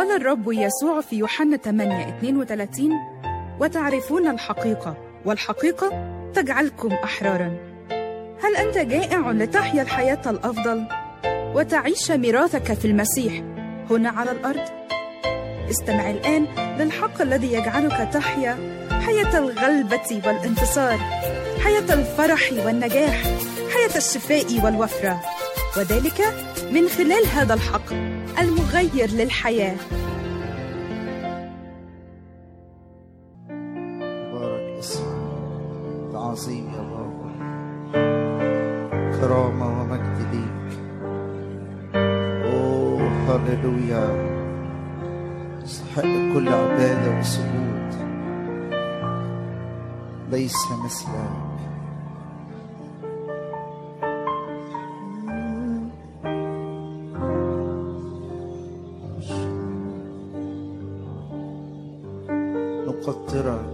قال الرب يسوع في يوحنا 8 32 وتعرفون الحقيقة والحقيقة تجعلكم أحرارا هل أنت جائع لتحيا الحياة الأفضل وتعيش ميراثك في المسيح هنا على الأرض؟ استمع الآن للحق الذي يجعلك تحيا حياة الغلبة والانتصار حياة الفرح والنجاح حياة الشفاء والوفرة وذلك من خلال هذا الحق المغير للحياه بارك اسمك العظيم يا بابا كرامة ومجد ليك أوه هللويا تستحق كل عبادة وسجود ليس مثلك نقدرك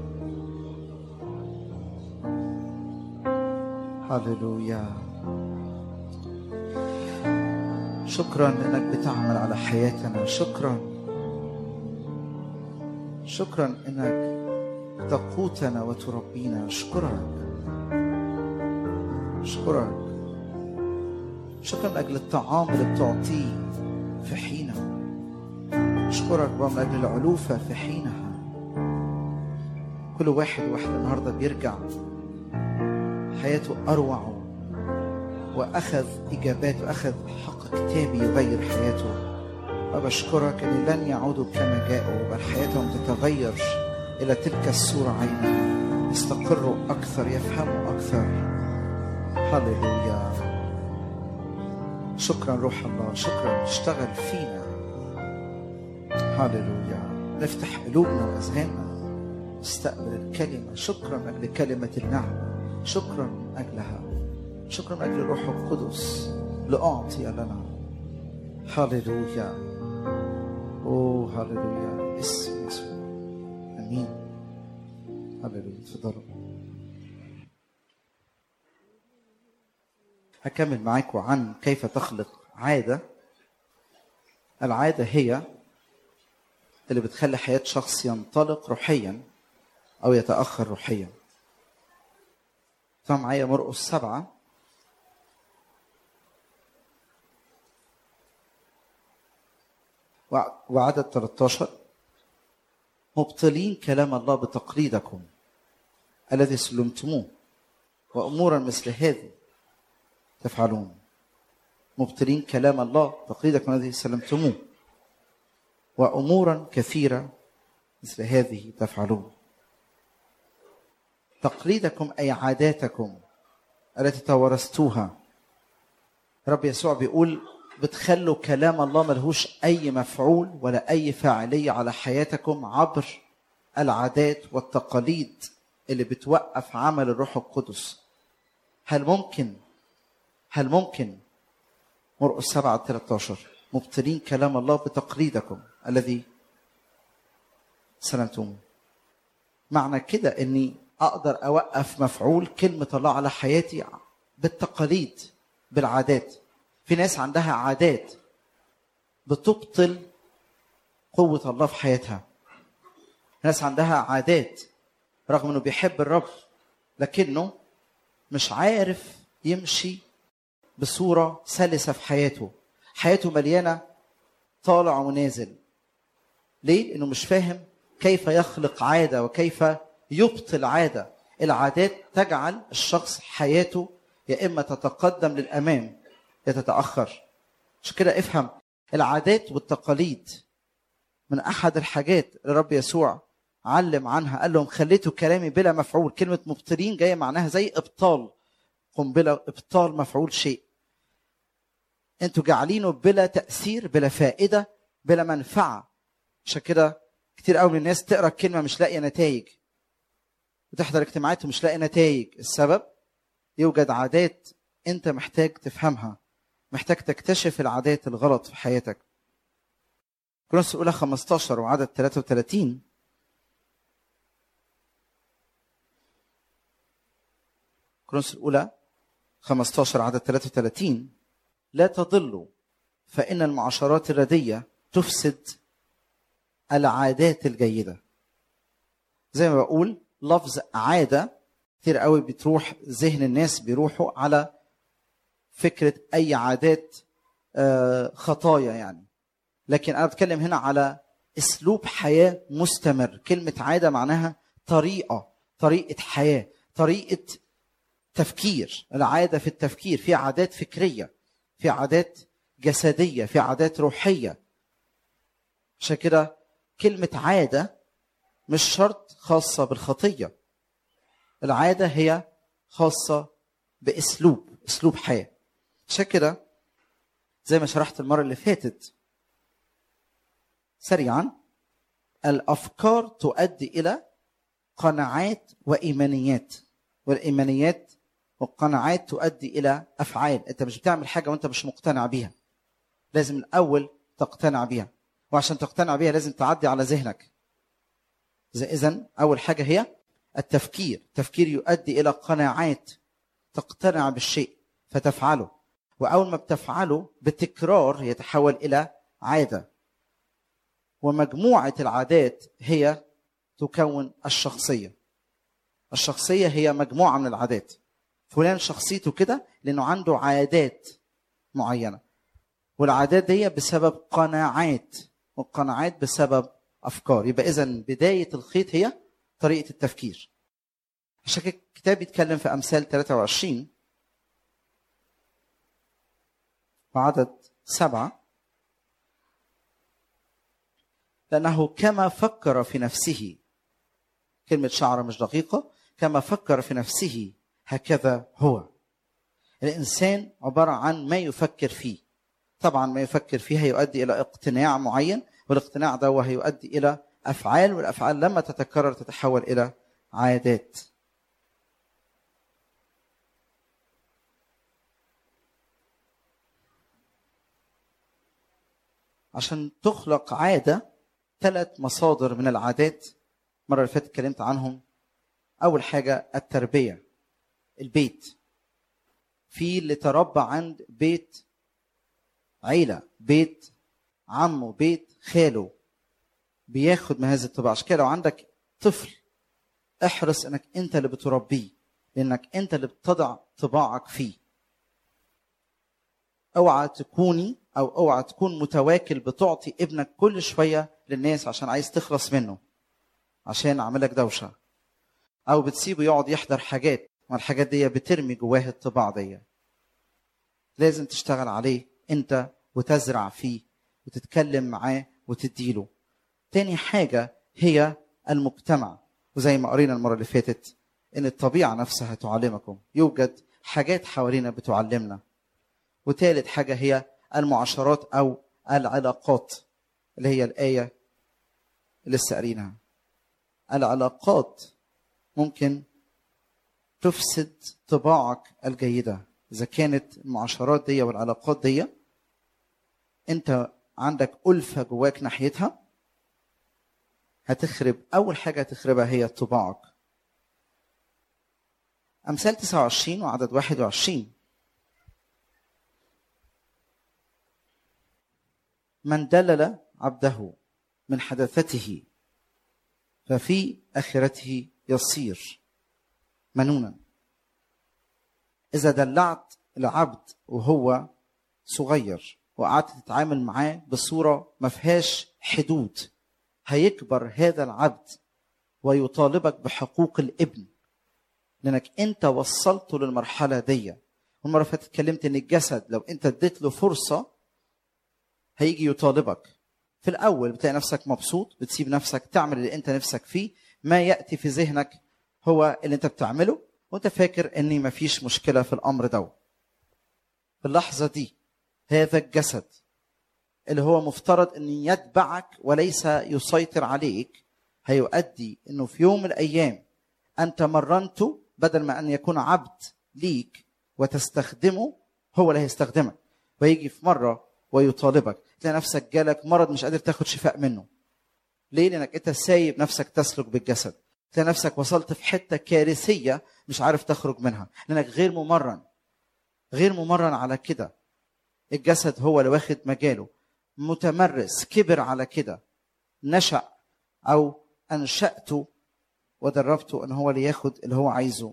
هللويا شكرا انك بتعمل على حياتنا شكرا شكرا انك تقوتنا وتربينا اشكرك اشكرك شكرا من اجل الطعام اللي بتعطيه في حينه اشكرك بابا من اجل العلوفه في حينها كل واحد واحده النهارده بيرجع حياته اروع واخذ اجابات واخذ حق كتابي يغير حياته وبشكرك ان لن يعودوا كما جاءوا بل حياتهم تتغير الى تلك الصوره عينها يستقروا اكثر يفهموا اكثر هللويا شكرا روح الله شكرا اشتغل فينا هللويا نفتح قلوبنا واذهاننا نستقبل الكلمه شكرا من اجل كلمه النعمه شكرا من اجلها شكرا من اجل الروح القدس لاعطي لنا هللويا اوه هللويا اسم يسوع امين هللويا تفضلوا هكمل معاكم عن كيف تخلق عاده العاده هي اللي بتخلي حياه شخص ينطلق روحيا او يتاخر روحيا طبعا معايا مرقس سبعه وعدد 13 مبطلين كلام الله بتقليدكم الذي سلمتموه وامورا مثل هذه تفعلون مبطلين كلام الله تقليدكم الذي سلمتموه وامورا كثيره مثل هذه تفعلون تقليدكم اي عاداتكم التي توارثتوها رب يسوع بيقول بتخلوا كلام الله ملهوش اي مفعول ولا اي فاعليه على حياتكم عبر العادات والتقاليد اللي بتوقف عمل الروح القدس هل ممكن هل ممكن مرقس 7 13 مبطلين كلام الله بتقليدكم الذي سلمتم معنى كده اني اقدر اوقف مفعول كلمه الله على حياتي بالتقاليد بالعادات في ناس عندها عادات بتبطل قوة الله في حياتها ناس عندها عادات رغم انه بيحب الرب لكنه مش عارف يمشي بصورة سلسة في حياته حياته مليانة طالع ونازل ليه؟ لأنه مش فاهم كيف يخلق عادة وكيف يبطل عادة العادات تجعل الشخص حياته يا إما تتقدم للأمام يا تتأخر عشان كده افهم العادات والتقاليد من أحد الحاجات اللي رب يسوع علم عنها قال لهم خليتوا كلامي بلا مفعول كلمة مبطلين جاية معناها زي إبطال قنبلة إبطال مفعول شيء انتوا جعلينه بلا تأثير بلا فائدة بلا منفعة عشان كده كتير قوي من الناس تقرا الكلمة مش لاقية نتائج وتحضر اجتماعات ومش لاقي نتائج السبب يوجد عادات انت محتاج تفهمها محتاج تكتشف العادات الغلط في حياتك كورنثوس الاولى 15 وعدد 33 كورنثوس الاولى 15 عدد 33 لا تضلوا فإن المعاشرات الردية تفسد العادات الجيده زي ما بقول لفظ عاده كتير قوي بتروح ذهن الناس بيروحوا على فكره اي عادات آه، خطايا يعني لكن انا بتكلم هنا على اسلوب حياه مستمر كلمه عاده معناها طريقه طريقه حياه طريقه تفكير العاده في التفكير في عادات فكريه في عادات جسديه في عادات روحيه عشان كده كلمه عاده مش شرط خاصه بالخطيه العاده هي خاصه باسلوب اسلوب حياه عشان كده زي ما شرحت المره اللي فاتت سريعا الافكار تؤدي الى قناعات وايمانيات والايمانيات والقناعات تؤدي الى افعال انت مش بتعمل حاجه وانت مش مقتنع بيها لازم الاول تقتنع بيها وعشان تقتنع بيها لازم تعدي على ذهنك اذا اول حاجه هي التفكير التفكير يؤدي الى قناعات تقتنع بالشيء فتفعله واول ما بتفعله بتكرار يتحول الى عاده ومجموعه العادات هي تكون الشخصيه الشخصيه هي مجموعه من العادات فلان شخصيته كده لانه عنده عادات معينه والعادات دي بسبب قناعات والقناعات بسبب افكار يبقى اذا بدايه الخيط هي طريقه التفكير عشان كده الكتاب بيتكلم في امثال 23 وعدد سبعه لانه كما فكر في نفسه كلمه شعره مش دقيقه كما فكر في نفسه هكذا هو الانسان عباره عن ما يفكر فيه طبعا ما يفكر فيه هيؤدي الى اقتناع معين والاقتناع ده هيؤدي الى افعال والافعال لما تتكرر تتحول الى عادات عشان تخلق عاده ثلاث مصادر من العادات المره اللي فاتت اتكلمت عنهم اول حاجه التربيه البيت في اللي تربى عند بيت عيله بيت عمه بيت خاله بياخد من هذه الطباع عشان كده لو عندك طفل احرص انك انت اللي بتربيه لانك انت اللي بتضع طباعك فيه اوعى تكوني او اوعى تكون متواكل بتعطي ابنك كل شويه للناس عشان عايز تخلص منه عشان عاملك دوشه او بتسيبه يقعد يحضر حاجات ما الحاجات دي بترمي جواه الطباع دي لازم تشتغل عليه انت وتزرع فيه وتتكلم معاه وتديله تاني حاجة هي المجتمع وزي ما قرينا المرة اللي فاتت ان الطبيعة نفسها تعلمكم يوجد حاجات حوالينا بتعلمنا وتالت حاجة هي المعاشرات او العلاقات اللي هي الآية اللي لسه قارينها العلاقات ممكن تفسد طباعك الجيدة إذا كانت المعاشرات دي والعلاقات دي أنت عندك ألفة جواك ناحيتها هتخرب أول حاجة هتخربها هي طباعك أمثال 29 وعدد 21 من دلل عبده من حدثته ففي آخرته يصير منونا إذا دلعت العبد وهو صغير وقعدت تتعامل معاه بصورة ما فيهاش حدود هيكبر هذا العبد ويطالبك بحقوق الابن لانك انت وصلته للمرحله دي والمره اللي فاتت اتكلمت ان الجسد لو انت اديت له فرصه هيجي يطالبك في الاول بتلاقي نفسك مبسوط بتسيب نفسك تعمل اللي انت نفسك فيه ما ياتي في ذهنك هو اللي انت بتعمله وانت فاكر ان مفيش مشكله في الامر ده في اللحظه دي هذا الجسد اللي هو مفترض ان يتبعك وليس يسيطر عليك هيؤدي انه في يوم من الايام انت مرنته بدل ما ان يكون عبد ليك وتستخدمه هو اللي هيستخدمك ويجي في مره ويطالبك تلاقي نفسك جالك مرض مش قادر تاخد شفاء منه ليه لانك انت سايب نفسك تسلك بالجسد تلاقي نفسك وصلت في حته كارثيه مش عارف تخرج منها لانك غير ممرن غير ممرن على كده الجسد هو اللي واخد مجاله متمرس كبر على كده نشأ أو أنشأته ودربته إن هو اللي ياخد اللي هو عايزه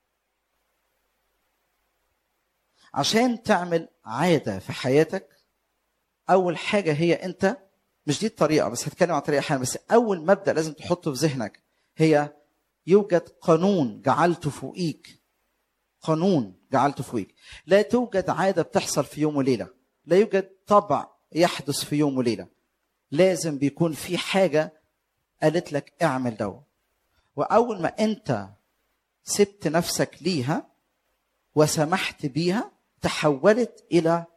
عشان تعمل عادة في حياتك أول حاجة هي أنت مش دي الطريقة بس هتكلم عن طريقة حاجة بس أول مبدأ لازم تحطه في ذهنك هي يوجد قانون جعلته فوقيك قانون جعلته فوقيك لا توجد عادة بتحصل في يوم وليلة لا يوجد طبع يحدث في يوم وليلة لازم بيكون في حاجة قالت لك اعمل ده وأول ما أنت سبت نفسك ليها وسمحت بيها تحولت إلى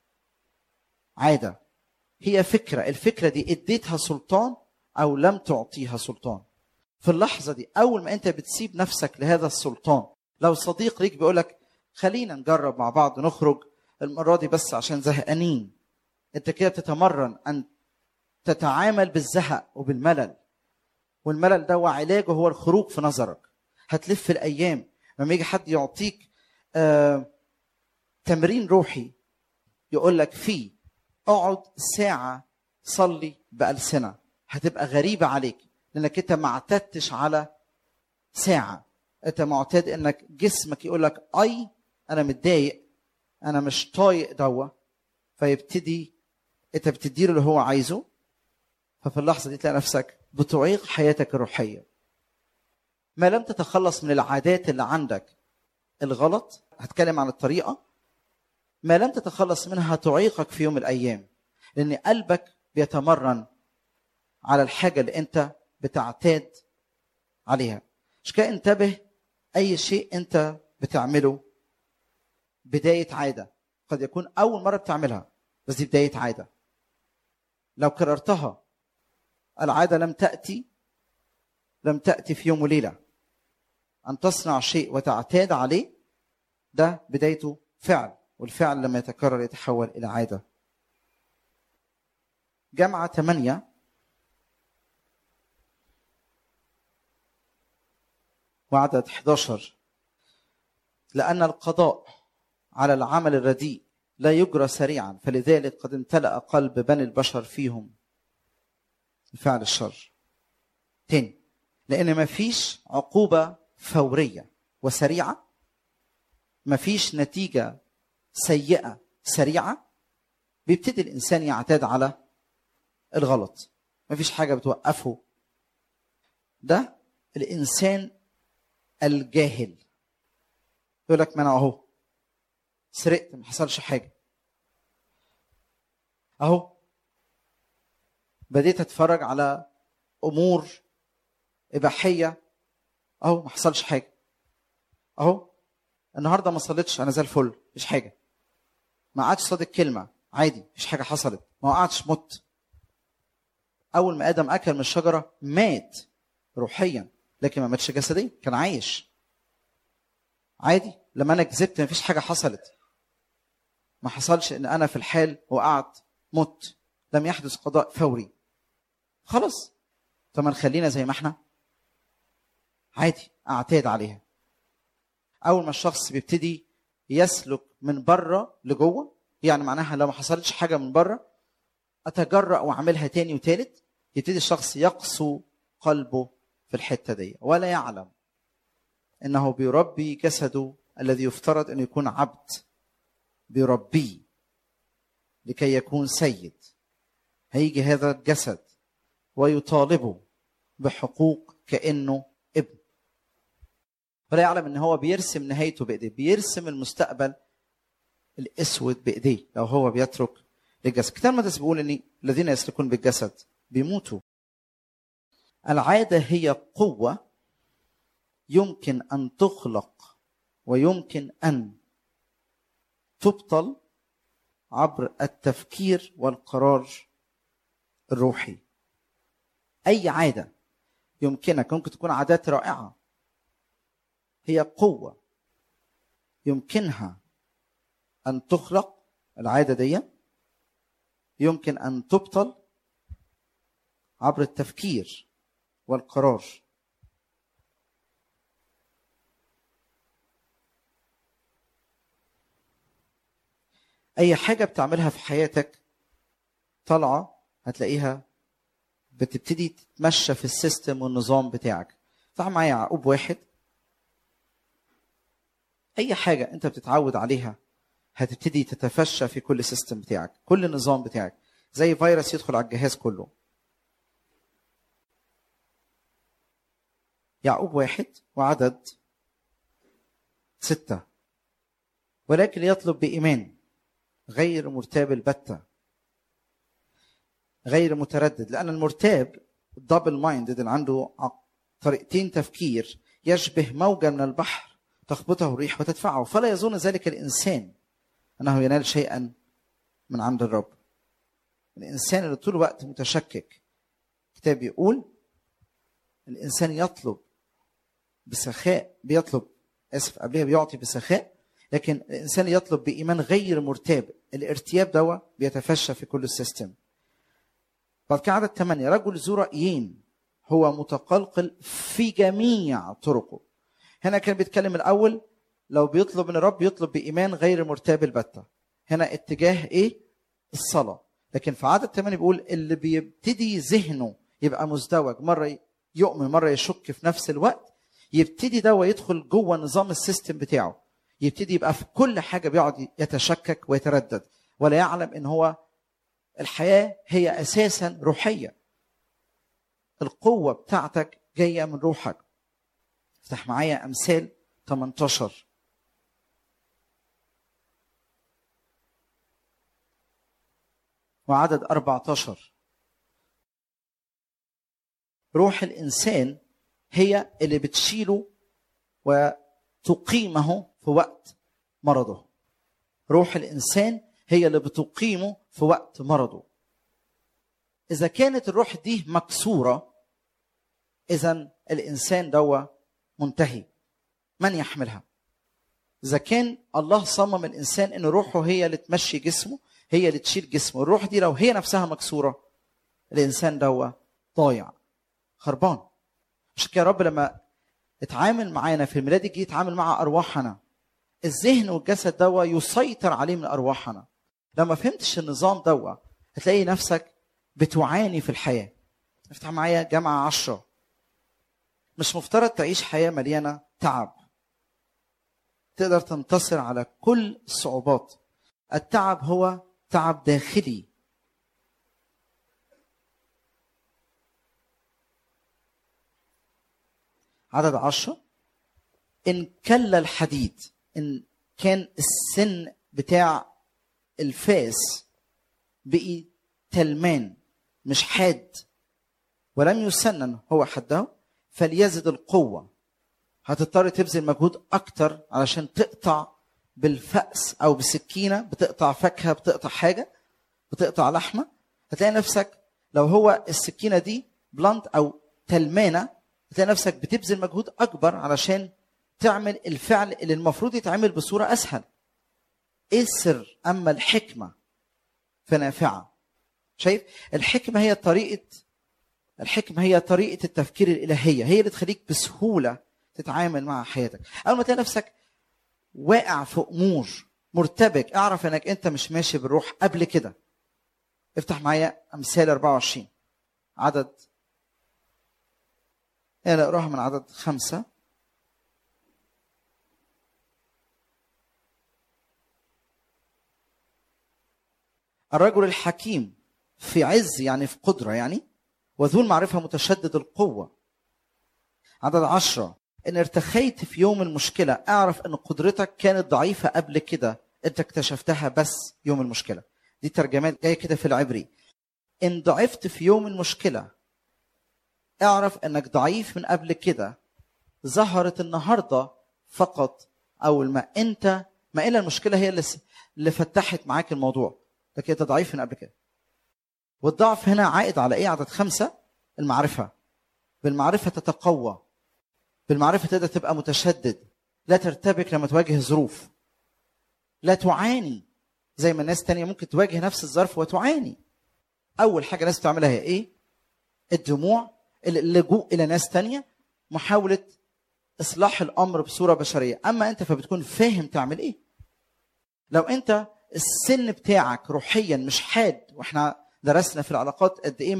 عادة هي فكرة الفكرة دي اديتها سلطان أو لم تعطيها سلطان في اللحظة دي أول ما أنت بتسيب نفسك لهذا السلطان لو صديق ليك بيقولك خلينا نجرب مع بعض نخرج المرة دي بس عشان زهقانين أنت كده بتتمرن أن تتعامل بالزهق وبالملل والملل ده وعلاجه هو الخروج في نظرك هتلف الأيام لما يجي حد يعطيك آه تمرين روحي يقول لك فيه اقعد ساعة صلي بألسنة هتبقى غريبة عليك لأنك أنت ما اعتدتش على ساعة أنت معتاد إنك جسمك يقول لك أي أنا متضايق أنا مش طايق دوا فيبتدي أنت بتديله اللي هو عايزه ففي اللحظة دي تلاقي نفسك بتعيق حياتك الروحية ما لم تتخلص من العادات اللي عندك الغلط هتكلم عن الطريقة ما لم تتخلص منها تعيقك في يوم من الأيام لأن قلبك بيتمرن على الحاجة اللي أنت بتعتاد عليها مش كده انتبه أي شيء أنت بتعمله بداية عادة قد يكون أول مرة بتعملها بس دي بداية عادة لو كررتها العادة لم تأتي لم تأتي في يوم وليلة أن تصنع شيء وتعتاد عليه ده بدايته فعل والفعل لما يتكرر يتحول إلى عادة جامعة 8 وعدد 11 لأن القضاء على العمل الرديء لا يجرى سريعا فلذلك قد امتلأ قلب بني البشر فيهم فعل الشر تاني لأن ما فيش عقوبة فورية وسريعة ما فيش نتيجة سيئة سريعة بيبتدي الإنسان يعتاد على الغلط ما فيش حاجة بتوقفه ده الإنسان الجاهل يقول لك ما أنا أهو سرقت ما حصلش حاجة أهو بديت أتفرج على أمور إباحية أهو ما حصلش حاجة أهو النهارده ما صليتش انا زي الفل مفيش حاجه ما قعدتش صادق كلمه عادي مفيش حاجه حصلت ما وقعتش مت اول ما ادم اكل من الشجره مات روحيا لكن ما ماتش جسديا كان عايش عادي لما انا كذبت مفيش حاجه حصلت ما حصلش ان انا في الحال وقعت مت لم يحدث قضاء فوري خلاص طب ما نخلينا زي ما احنا عادي اعتاد عليها اول ما الشخص بيبتدي يسلك من بره لجوه يعني معناها لو ما حصلتش حاجه من بره اتجرأ واعملها تاني وتالت يبتدي الشخص يقسو قلبه في الحته دي ولا يعلم انه بيربي جسده الذي يفترض انه يكون عبد بيربيه لكي يكون سيد هيجي هذا الجسد ويطالبه بحقوق كانه ابن ولا يعلم ان هو بيرسم نهايته بايديه بيرسم المستقبل الاسود بايديه لو هو بيترك للجسد كتاب المقدس بيقول ان الذين يسلكون بالجسد بيموتوا العاده هي قوه يمكن ان تخلق ويمكن ان تبطل عبر التفكير والقرار الروحي اي عاده يمكنك ممكن تكون عادات رائعه هي قوة يمكنها أن تخلق العادة دي يمكن أن تبطل عبر التفكير والقرار أي حاجة بتعملها في حياتك طالعة هتلاقيها بتبتدي تتمشى في السيستم والنظام بتاعك افتح معايا يعقوب واحد اي حاجه انت بتتعود عليها هتبتدي تتفشى في كل سيستم بتاعك كل النظام بتاعك زي فيروس يدخل على الجهاز كله يعقوب واحد وعدد ستة ولكن يطلب بإيمان غير مرتاب البتة غير متردد لأن المرتاب الدبل مايندد اللي عنده طريقتين تفكير يشبه موجة من البحر تخبطه الريح وتدفعه فلا يظن ذلك الإنسان أنه ينال شيئا من عند الرب الإنسان اللي طول الوقت متشكك الكتاب يقول الإنسان يطلب بسخاء بيطلب اسف قبلها بيعطي بسخاء لكن الانسان يطلب بايمان غير مرتاب الارتياب دوا بيتفشى في كل السيستم بعد كده عدد ثمانية رجل ذو رأيين هو متقلقل في جميع طرقه هنا كان بيتكلم الأول لو بيطلب من الرب يطلب بإيمان غير مرتاب البتة هنا اتجاه إيه الصلاة لكن في عدد ثمانية بيقول اللي بيبتدي ذهنه يبقى مزدوج مرة يؤمن مرة يشك في نفس الوقت يبتدي دوا يدخل جوه نظام السيستم بتاعه يبتدي يبقى في كل حاجه بيقعد يتشكك ويتردد ولا يعلم ان هو الحياه هي اساسا روحيه القوه بتاعتك جايه من روحك افتح معايا امثال 18 وعدد 14 روح الانسان هي اللي بتشيله وتقيمه في وقت مرضه روح الانسان هي اللي بتقيمه في وقت مرضه اذا كانت الروح دي مكسوره اذا الانسان دوا منتهي من يحملها اذا كان الله صمم الانسان ان روحه هي اللي تمشي جسمه هي اللي تشيل جسمه الروح دي لو هي نفسها مكسوره الانسان دوا ضايع خربان عشان كده رب لما اتعامل معانا في الميلاد الجديد اتعامل مع ارواحنا الذهن والجسد دوا يسيطر عليه من ارواحنا لما فهمتش النظام دوا هتلاقي نفسك بتعاني في الحياه افتح معايا جامعه عشرة مش مفترض تعيش حياه مليانه تعب تقدر تنتصر على كل الصعوبات التعب هو تعب داخلي عدد عشرة إن كل الحديد إن كان السن بتاع الفاس بقي تلمان مش حاد ولم يسنن هو حده فليزد القوة هتضطر تبذل مجهود أكتر علشان تقطع بالفأس أو بسكينة بتقطع فاكهة بتقطع حاجة بتقطع لحمة هتلاقي نفسك لو هو السكينة دي بلانت أو تلمانة هتلاقي نفسك بتبذل مجهود اكبر علشان تعمل الفعل اللي المفروض يتعمل بصوره اسهل ايه السر اما الحكمه فنافعه شايف الحكمه هي طريقه الحكمه هي طريقه التفكير الالهيه هي اللي تخليك بسهوله تتعامل مع حياتك اول ما تلاقي نفسك واقع في امور مرتبك اعرف انك انت مش ماشي بالروح قبل كده افتح معايا امثال 24 عدد أنا أقراها من عدد خمسة الرجل الحكيم في عز يعني في قدرة يعني وذو المعرفة متشدد القوة عدد عشرة إن ارتخيت في يوم المشكلة أعرف أن قدرتك كانت ضعيفة قبل كده أنت اكتشفتها بس يوم المشكلة دي ترجمات جاية كده في العبري إن ضعفت في يوم المشكلة اعرف انك ضعيف من قبل كده ظهرت النهارده فقط اول ما انت ما الا المشكله هي اللي اللي فتحت معاك الموضوع لكن انت ضعيف من قبل كده والضعف هنا عائد على ايه عدد خمسة المعرفة بالمعرفة تتقوى بالمعرفة تقدر تبقى متشدد لا ترتبك لما تواجه ظروف لا تعاني زي ما الناس تانية ممكن تواجه نفس الظرف وتعاني أول حاجة الناس بتعملها هي إيه؟ الدموع اللجوء إلى ناس تانية محاولة إصلاح الأمر بصورة بشرية أما أنت فبتكون فاهم تعمل إيه لو أنت السن بتاعك روحيا مش حاد واحنا درسنا في العلاقات قد ايه ما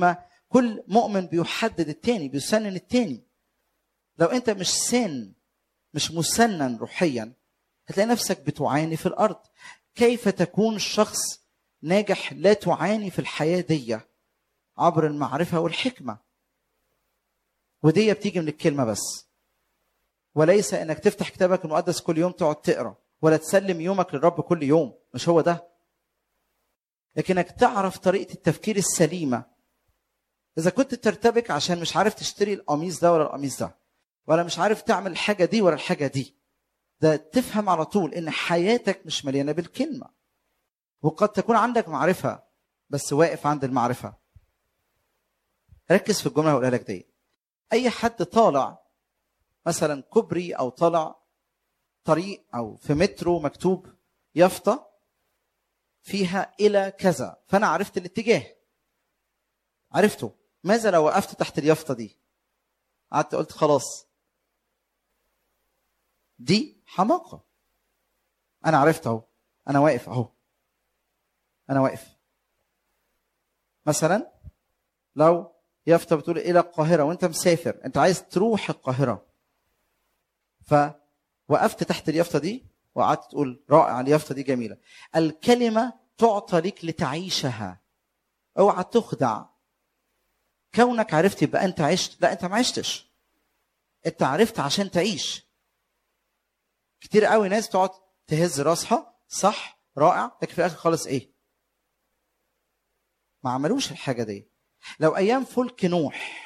كل مؤمن بيحدد التاني بيسنن التاني لو انت مش سن مش مسنن روحيا هتلاقي نفسك بتعاني في الارض كيف تكون شخص ناجح لا تعاني في الحياه دي عبر المعرفه والحكمه ودي بتيجي من الكلمه بس وليس انك تفتح كتابك المقدس كل يوم تقعد تقرا ولا تسلم يومك للرب كل يوم مش هو ده لكنك تعرف طريقه التفكير السليمه اذا كنت ترتبك عشان مش عارف تشتري القميص ده ولا القميص ده ولا مش عارف تعمل الحاجه دي ولا الحاجه دي ده تفهم على طول ان حياتك مش مليانه بالكلمه وقد تكون عندك معرفه بس واقف عند المعرفه ركز في الجمله اللي هقولها لك دي اي حد طالع مثلا كوبري او طالع طريق او في مترو مكتوب يافطه فيها الى كذا فانا عرفت الاتجاه عرفته ماذا لو وقفت تحت اليافطه دي قعدت قلت خلاص دي حماقه انا عرفت اهو انا واقف اهو انا واقف مثلا لو يافطه بتقول الى القاهره وانت مسافر انت عايز تروح القاهره فوقفت تحت اليافطه دي وقعدت تقول رائع اليافطه دي جميله الكلمه تعطى لك لتعيشها اوعى تخدع كونك عرفت يبقى انت عشت لا انت ما عشتش انت عرفت عشان تعيش كتير قوي ناس تقعد تهز راسها صح رائع لكن في الاخر خالص ايه ما عملوش الحاجه دي لو ايام فلك نوح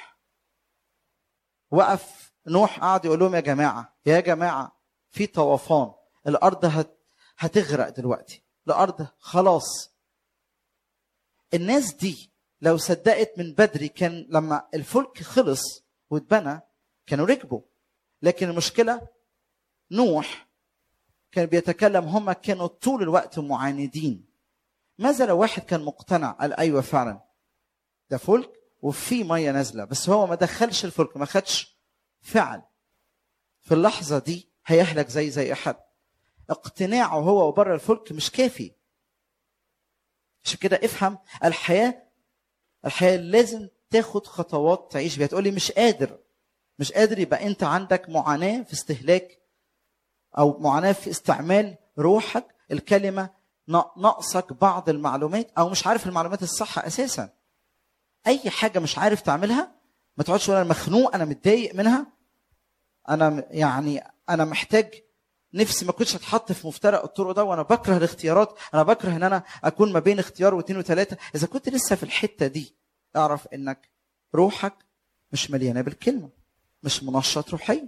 وقف نوح قعد يقول لهم يا جماعه يا جماعه في طوفان الارض هت هتغرق دلوقتي الارض خلاص الناس دي لو صدقت من بدري كان لما الفلك خلص واتبنى كانوا ركبوا لكن المشكله نوح كان بيتكلم هم كانوا طول الوقت معاندين ماذا لو واحد كان مقتنع قال ايوه فعلا ده فلك وفي ميه نازله بس هو ما دخلش الفلك ما خدش فعل في اللحظه دي هيهلك زي زي احد اقتناعه هو وبره الفلك مش كافي عشان كده افهم الحياه الحياه لازم تاخد خطوات تعيش بيها تقولي مش قادر مش قادر يبقى انت عندك معاناه في استهلاك او معاناه في استعمال روحك الكلمه ناقصك بعض المعلومات او مش عارف المعلومات الصح اساسا اي حاجه مش عارف تعملها ما تقعدش تقول انا مخنوق انا متضايق منها انا يعني انا محتاج نفسي ما كنتش اتحط في مفترق الطرق ده وانا بكره الاختيارات انا بكره ان انا اكون ما بين اختيار واثنين وثلاثه اذا كنت لسه في الحته دي اعرف انك روحك مش مليانه بالكلمه مش منشط روحيا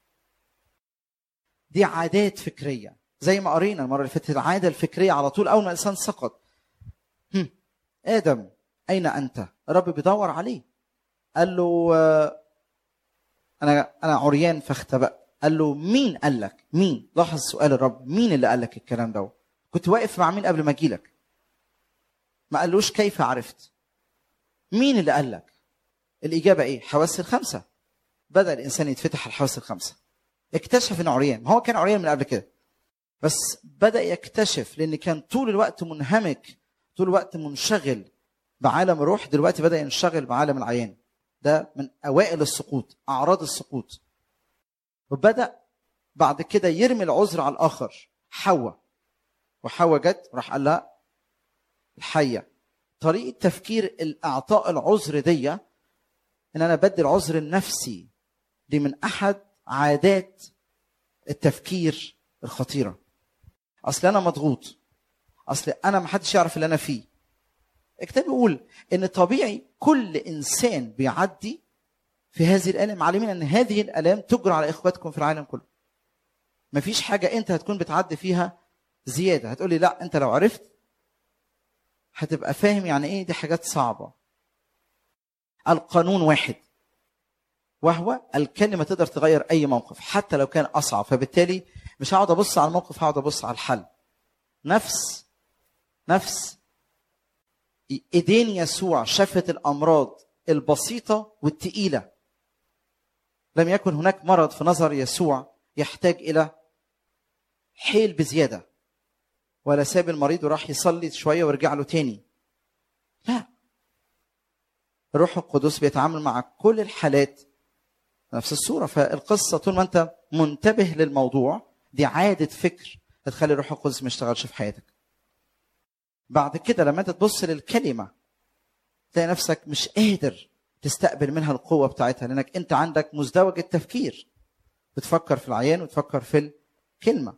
دي عادات فكريه زي ما قرينا المره اللي فاتت العاده الفكريه على طول اول ما الانسان سقط هم. ادم اين انت الرب بيدور عليه قال له انا انا عريان فاختبأت قال له مين قال لك مين لاحظ سؤال الرب مين اللي قال لك الكلام ده كنت واقف مع مين قبل ما اجي لك ما قالوش كيف عرفت مين اللي قال لك الاجابه ايه حواس الخمسه بدا الانسان يتفتح الحواس الخمسه اكتشف انه عريان ما هو كان عريان من قبل كده بس بدا يكتشف لان كان طول الوقت منهمك طول الوقت منشغل بعالم الروح دلوقتي بدا ينشغل بعالم العيان ده من اوائل السقوط اعراض السقوط وبدا بعد كده يرمي العذر على الاخر حواء وحواء جت راح قال لها الحيه طريقه تفكير الاعطاء العذر دي ان انا بدي العذر النفسي دي من احد عادات التفكير الخطيره اصل انا مضغوط اصل انا ما حدش يعرف اللي انا فيه الكتاب بيقول ان طبيعي كل انسان بيعدي في هذه الالام عالمين ان هذه الالام تجرى على اخواتكم في العالم كله مفيش حاجه انت هتكون بتعدي فيها زياده هتقولي لا انت لو عرفت هتبقى فاهم يعني ايه دي حاجات صعبه القانون واحد وهو الكلمه تقدر تغير اي موقف حتى لو كان اصعب فبالتالي مش هقعد ابص على الموقف هقعد ابص على الحل نفس نفس ايدين يسوع شافت الامراض البسيطه والتقيله لم يكن هناك مرض في نظر يسوع يحتاج الى حيل بزياده ولا ساب المريض وراح يصلي شويه ورجع له تاني لا الروح القدس بيتعامل مع كل الحالات نفس الصورة فالقصة طول ما أنت منتبه للموضوع دي عادة فكر هتخلي الروح القدس ما يشتغلش في حياتك بعد كده لما أنت تبص للكلمة تلاقي نفسك مش قادر تستقبل منها القوة بتاعتها لأنك أنت عندك مزدوج التفكير بتفكر في العيان وتفكر في الكلمة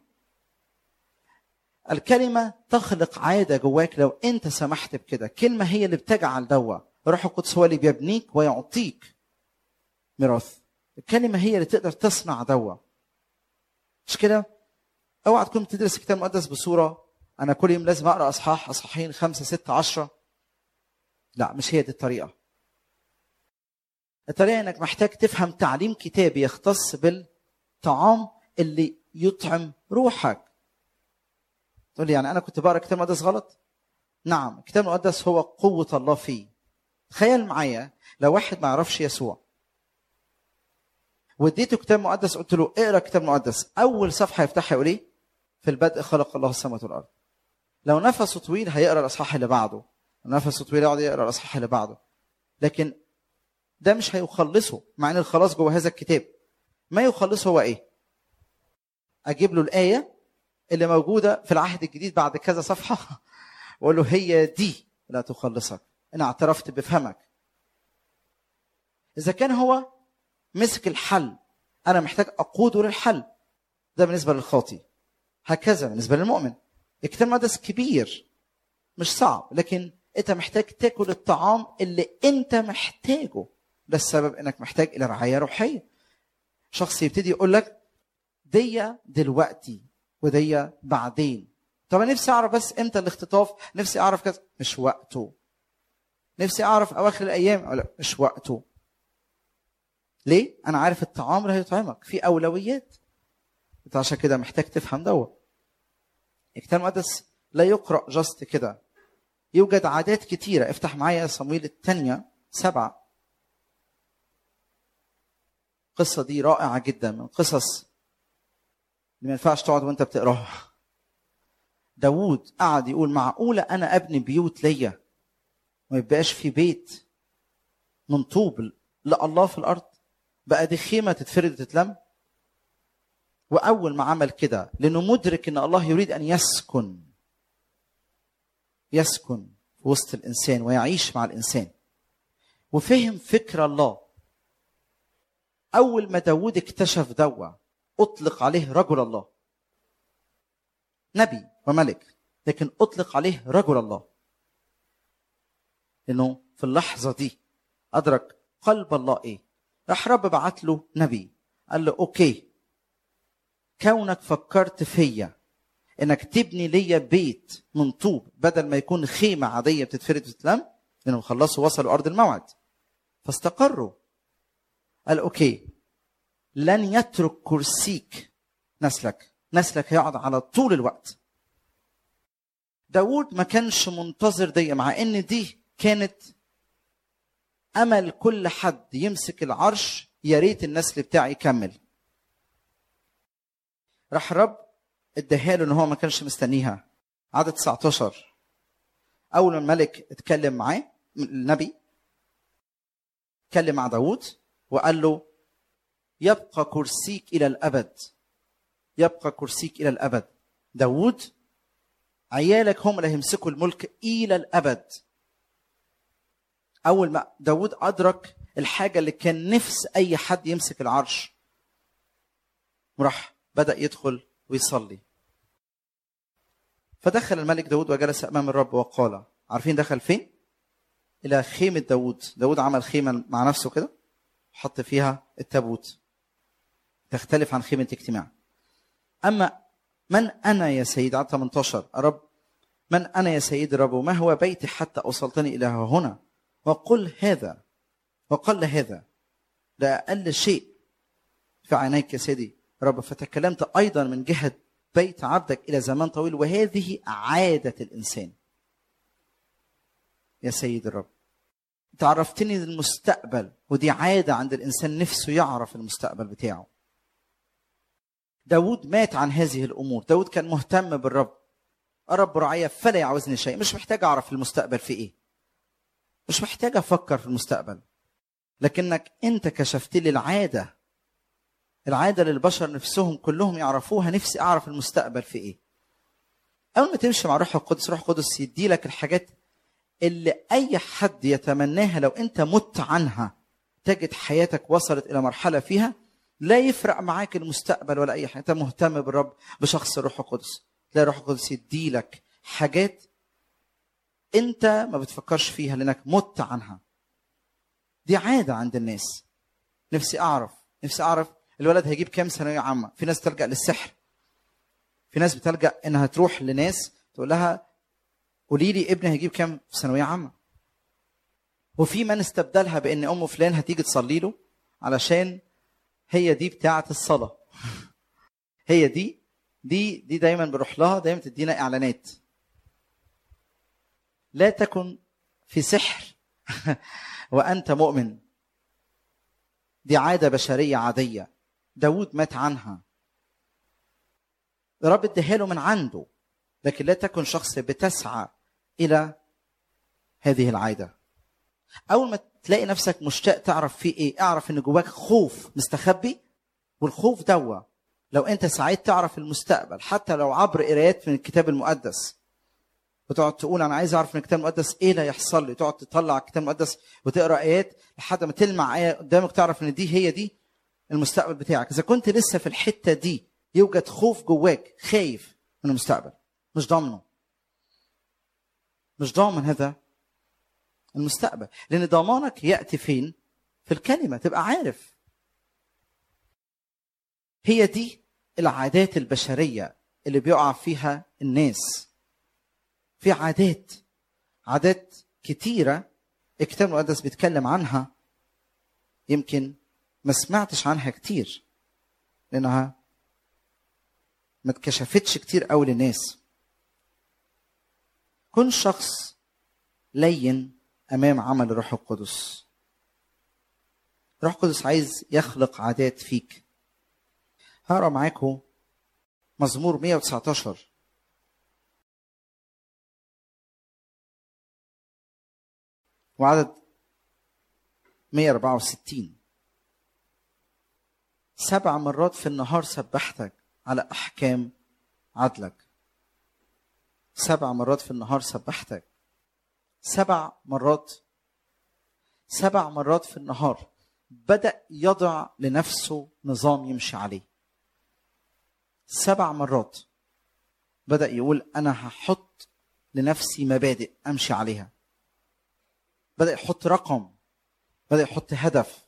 الكلمة تخلق عادة جواك لو أنت سمحت بكده كلمة هي اللي بتجعل دوا الروح القدس هو اللي بيبنيك ويعطيك ميراث الكلمة هي اللي تقدر تصنع دوا مش كده اوعى تكون بتدرس الكتاب المقدس بصورة أنا كل يوم لازم أقرأ أصحاح أصحاحين خمسة ستة عشرة لا مش هي دي الطريقة الطريقة إنك محتاج تفهم تعليم كتابي يختص بالطعام اللي يطعم روحك تقول لي يعني أنا كنت بقرأ الكتاب المقدس غلط نعم الكتاب المقدس هو قوة الله فيه تخيل معايا لو واحد ما يعرفش يسوع واديته كتاب مقدس قلت له اقرا كتاب مقدس اول صفحه يفتحها يقول ايه في البدء خلق الله السماوات والارض لو نفسه طويل هيقرا الاصحاح اللي بعده لو نفسه طويل يقعد يقرا الاصحاح اللي بعده لكن ده مش هيخلصه مع ان الخلاص جوه هذا الكتاب ما يخلصه هو ايه اجيب له الايه اللي موجوده في العهد الجديد بعد كذا صفحه واقول له هي دي لا تخلصك انا اعترفت بفهمك اذا كان هو مسك الحل انا محتاج اقوده للحل ده بالنسبه للخاطي هكذا بالنسبه للمؤمن الكتاب المقدس كبير مش صعب لكن انت محتاج تاكل الطعام اللي انت محتاجه ده السبب انك محتاج الى رعايه روحيه شخص يبتدي يقول لك دي دلوقتي ودي بعدين طب انا نفسي اعرف بس امتى الاختطاف نفسي اعرف كذا مش وقته نفسي اعرف اواخر الايام لا مش وقته ليه انا عارف الطعام اللي هيطعمك في اولويات انت عشان كده محتاج تفهم دوت الكتاب المقدس لا يقرا جاست كده يوجد عادات كتيره افتح معايا صمويل الثانيه سبعه القصه دي رائعه جدا من القصص اللي ما ينفعش تقعد وانت بتقراها داوود قعد يقول معقوله انا ابني بيوت ليا ما يبقاش في بيت من طوب لله في الارض بقى دي خيمه تتفرد وتتلم واول ما عمل كده لانه مدرك ان الله يريد ان يسكن يسكن في وسط الانسان ويعيش مع الانسان وفهم فكر الله اول ما داود اكتشف دوا اطلق عليه رجل الله نبي وملك لكن اطلق عليه رجل الله انه في اللحظه دي ادرك قلب الله ايه راح رب بعت له نبي قال له اوكي كونك فكرت فيا انك تبني ليا بيت من طوب بدل ما يكون خيمه عاديه بتتفرد وتتلم لانهم خلصوا وصلوا ارض الموعد فاستقروا قال اوكي لن يترك كرسيك نسلك نسلك هيقعد على طول الوقت داود ما كانش منتظر دي مع ان دي كانت امل كل حد يمسك العرش يا ريت النسل بتاعي يكمل راح رب اداها له ان هو ما كانش مستنيها عدد 19 اول ما الملك اتكلم معاه النبي اتكلم مع داود وقال له يبقى كرسيك الى الابد يبقى كرسيك الى الابد داود عيالك هم اللي هيمسكوا الملك الى الابد اول ما داود ادرك الحاجه اللي كان نفس اي حد يمسك العرش وراح بدا يدخل ويصلي فدخل الملك داود وجلس امام الرب وقال عارفين دخل فين الى خيمه داود داود عمل خيمه مع نفسه كده حط فيها التابوت تختلف عن خيمه اجتماع اما من انا يا سيد عدد 18 رب من انا يا سيد الرب وما هو بيتي حتى اوصلتني الى هنا وقل هذا وقل هذا ده اقل شيء في عينيك يا سيدي رب فتكلمت ايضا من جهه بيت عبدك الى زمان طويل وهذه عاده الانسان يا سيد الرب تعرفتني للمستقبل ودي عاده عند الانسان نفسه يعرف المستقبل بتاعه داود مات عن هذه الامور داود كان مهتم بالرب الرب رعايا فلا يعوزني شيء مش محتاج اعرف المستقبل في ايه مش محتاج افكر في المستقبل لكنك انت كشفت لي العاده العاده للبشر نفسهم كلهم يعرفوها نفسي اعرف المستقبل في ايه اول ما تمشي مع روح القدس روح القدس يدي لك الحاجات اللي اي حد يتمناها لو انت مت عنها تجد حياتك وصلت الى مرحله فيها لا يفرق معاك المستقبل ولا اي حاجه انت مهتم بالرب بشخص الروح القدس تلاقي الروح القدس يدي لك حاجات انت ما بتفكرش فيها لانك مت عنها دي عاده عند الناس نفسي اعرف نفسي اعرف الولد هيجيب كام ثانويه عامه في ناس تلجا للسحر في ناس بتلجا انها تروح لناس تقول لها قولي لي ابني هيجيب كام في ثانويه عامه وفي من استبدلها بان ام فلان هتيجي تصلي له علشان هي دي بتاعه الصلاه هي دي دي دي دايما بروح لها دايما تدينا اعلانات لا تكن في سحر وانت مؤمن دي عاده بشريه عاديه داود مات عنها الرب اداها له من عنده لكن لا تكن شخص بتسعى الى هذه العاده اول ما تلاقي نفسك مشتاق تعرف فيه ايه اعرف ان جواك خوف مستخبي والخوف دوا لو انت سعيت تعرف المستقبل حتى لو عبر قرايات من الكتاب المقدس وتقعد تقول انا عايز اعرف من الكتاب المقدس ايه اللي هيحصل لي تقعد تطلع الكتاب المقدس وتقرا ايات لحد ما تلمع ايه قدامك تعرف ان دي هي دي المستقبل بتاعك اذا كنت لسه في الحته دي يوجد خوف جواك خايف من المستقبل مش ضامنه مش ضامن هذا المستقبل لان ضمانك ياتي فين في الكلمه تبقى عارف هي دي العادات البشريه اللي بيقع فيها الناس في عادات عادات كتيره الكتاب المقدس بيتكلم عنها يمكن ما سمعتش عنها كتير لانها ما اتكشفتش كتير قوي للناس كن شخص لين امام عمل الروح القدس الروح القدس عايز يخلق عادات فيك هقرا معاكم مزمور 119 وعدد 164 سبع مرات في النهار سبحتك على احكام عدلك سبع مرات في النهار سبحتك سبع مرات سبع مرات في النهار بدا يضع لنفسه نظام يمشي عليه سبع مرات بدا يقول انا هحط لنفسي مبادئ امشي عليها بدا يحط رقم بدا يحط هدف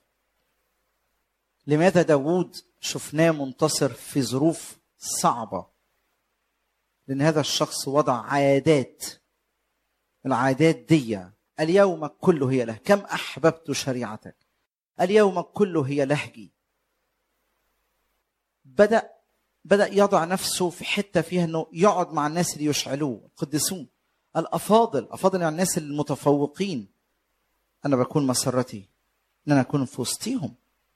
لماذا داوود شفناه منتصر في ظروف صعبه لان هذا الشخص وضع عادات العادات دي اليوم كله هي له كم احببت شريعتك اليوم كله هي لهجي بدا بدا يضع نفسه في حته فيها انه يقعد مع الناس اللي يشعلوه القديسون الافاضل افاضل يعني الناس المتفوقين انا بكون مسرتي ان انا اكون في وسطيهم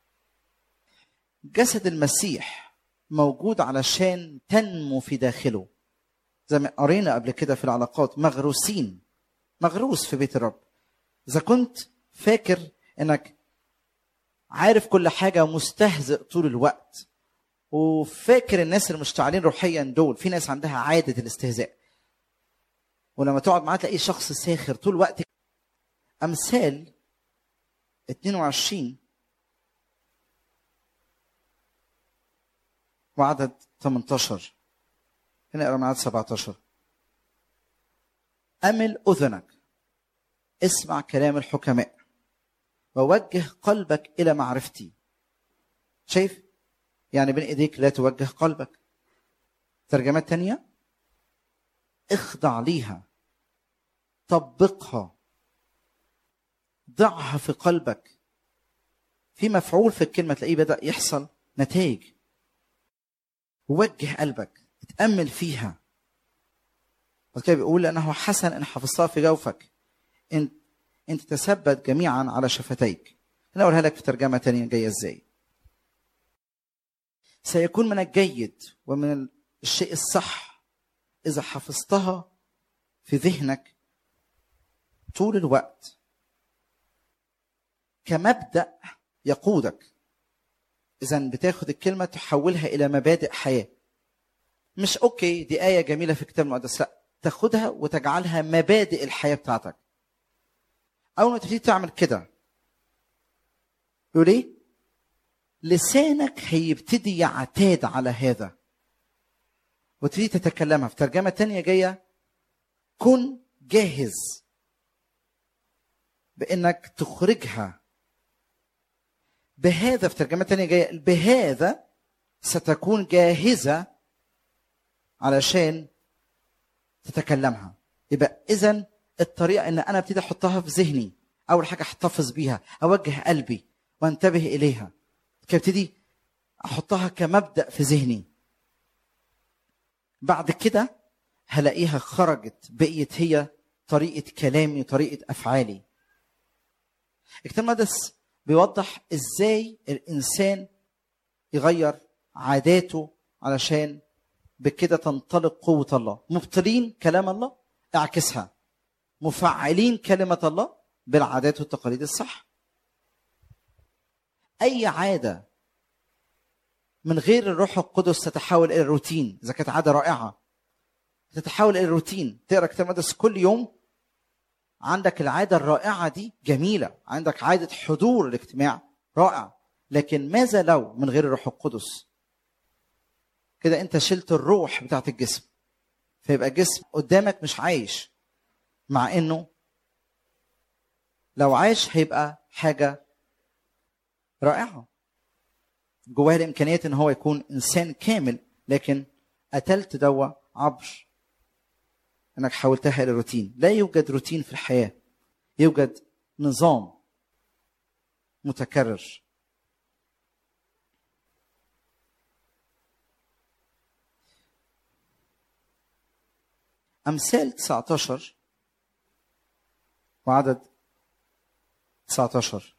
جسد المسيح موجود علشان تنمو في داخله زي ما قرينا قبل كده في العلاقات مغروسين مغروس في بيت الرب اذا كنت فاكر انك عارف كل حاجه مستهزئ طول الوقت وفاكر الناس المشتعلين روحيا دول في ناس عندها عاده الاستهزاء ولما تقعد معاه تلاقيه شخص ساخر طول الوقت امثال 22 وعدد 18 هنا اقرا من عدد 17 امل اذنك اسمع كلام الحكماء ووجه قلبك الى معرفتي شايف يعني بين ايديك لا توجه قلبك ترجمات تانية اخضع ليها طبقها ضعها في قلبك في مفعول في الكلمة تلاقيه بدأ يحصل نتائج وجه قلبك اتأمل فيها بعد كده بيقول لأنه حسن إن حفظتها في جوفك إن إن تتثبت جميعا على شفتيك أنا أقولها لك في ترجمة تانية جاية إزاي سيكون من الجيد ومن الشيء الصح إذا حفظتها في ذهنك طول الوقت كمبدا يقودك اذا بتاخد الكلمه تحولها الى مبادئ حياه مش اوكي دي ايه جميله في الكتاب المقدس لا تاخدها وتجعلها مبادئ الحياه بتاعتك اول ما تبتدي تعمل كده يقول ايه لسانك هيبتدي يعتاد على هذا وتبتدي تتكلمها في ترجمه تانية جايه كن جاهز بانك تخرجها بهذا في ترجمه تانية جايه بهذا ستكون جاهزه علشان تتكلمها يبقى اذا الطريقه ان انا ابتدي احطها في ذهني اول حاجه احتفظ بيها اوجه قلبي وانتبه اليها كده ابتدي احطها كمبدا في ذهني بعد كده هلاقيها خرجت بقيت هي طريقه كلامي وطريقه افعالي الكتاب المقدس بيوضح ازاي الانسان يغير عاداته علشان بكده تنطلق قوه الله مبطلين كلام الله اعكسها مفعلين كلمه الله بالعادات والتقاليد الصح اي عاده من غير الروح القدس تتحول الى روتين اذا كانت عاده رائعه تتحول الى روتين تقرا كتاب المقدس كل يوم عندك العاده الرائعه دي جميله عندك عاده حضور الاجتماع رائع لكن ماذا لو من غير الروح القدس كده انت شلت الروح بتاعت الجسم فيبقى الجسم قدامك مش عايش مع انه لو عايش هيبقى حاجه رائعه جواه الامكانيات ان هو يكون انسان كامل لكن قتلت دوا عبر انك حولتها الى روتين لا يوجد روتين في الحياه يوجد نظام متكرر امثال 19 وعدد 19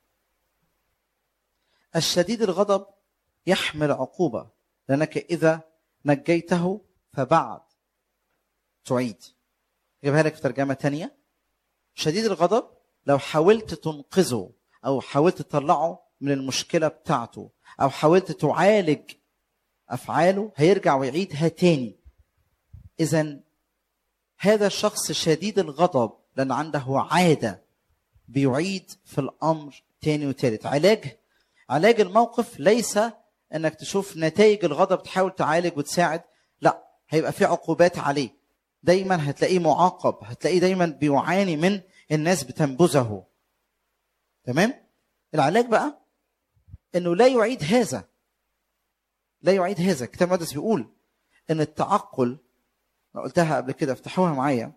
الشديد الغضب يحمل عقوبة لأنك إذا نجيته فبعد تعيد جيبها لك في ترجمة تانية شديد الغضب لو حاولت تنقذه أو حاولت تطلعه من المشكلة بتاعته أو حاولت تعالج أفعاله هيرجع ويعيدها تاني إذا هذا الشخص شديد الغضب لأن عنده عادة بيعيد في الأمر تاني وتالت علاج علاج الموقف ليس انك تشوف نتائج الغضب تحاول تعالج وتساعد لا هيبقى في عقوبات عليه دايما هتلاقيه معاقب هتلاقيه دايما بيعاني من الناس بتنبذه تمام العلاج بقى انه لا يعيد هذا لا يعيد هذا الكتاب المقدس بيقول ان التعقل انا قلتها قبل كده افتحوها معايا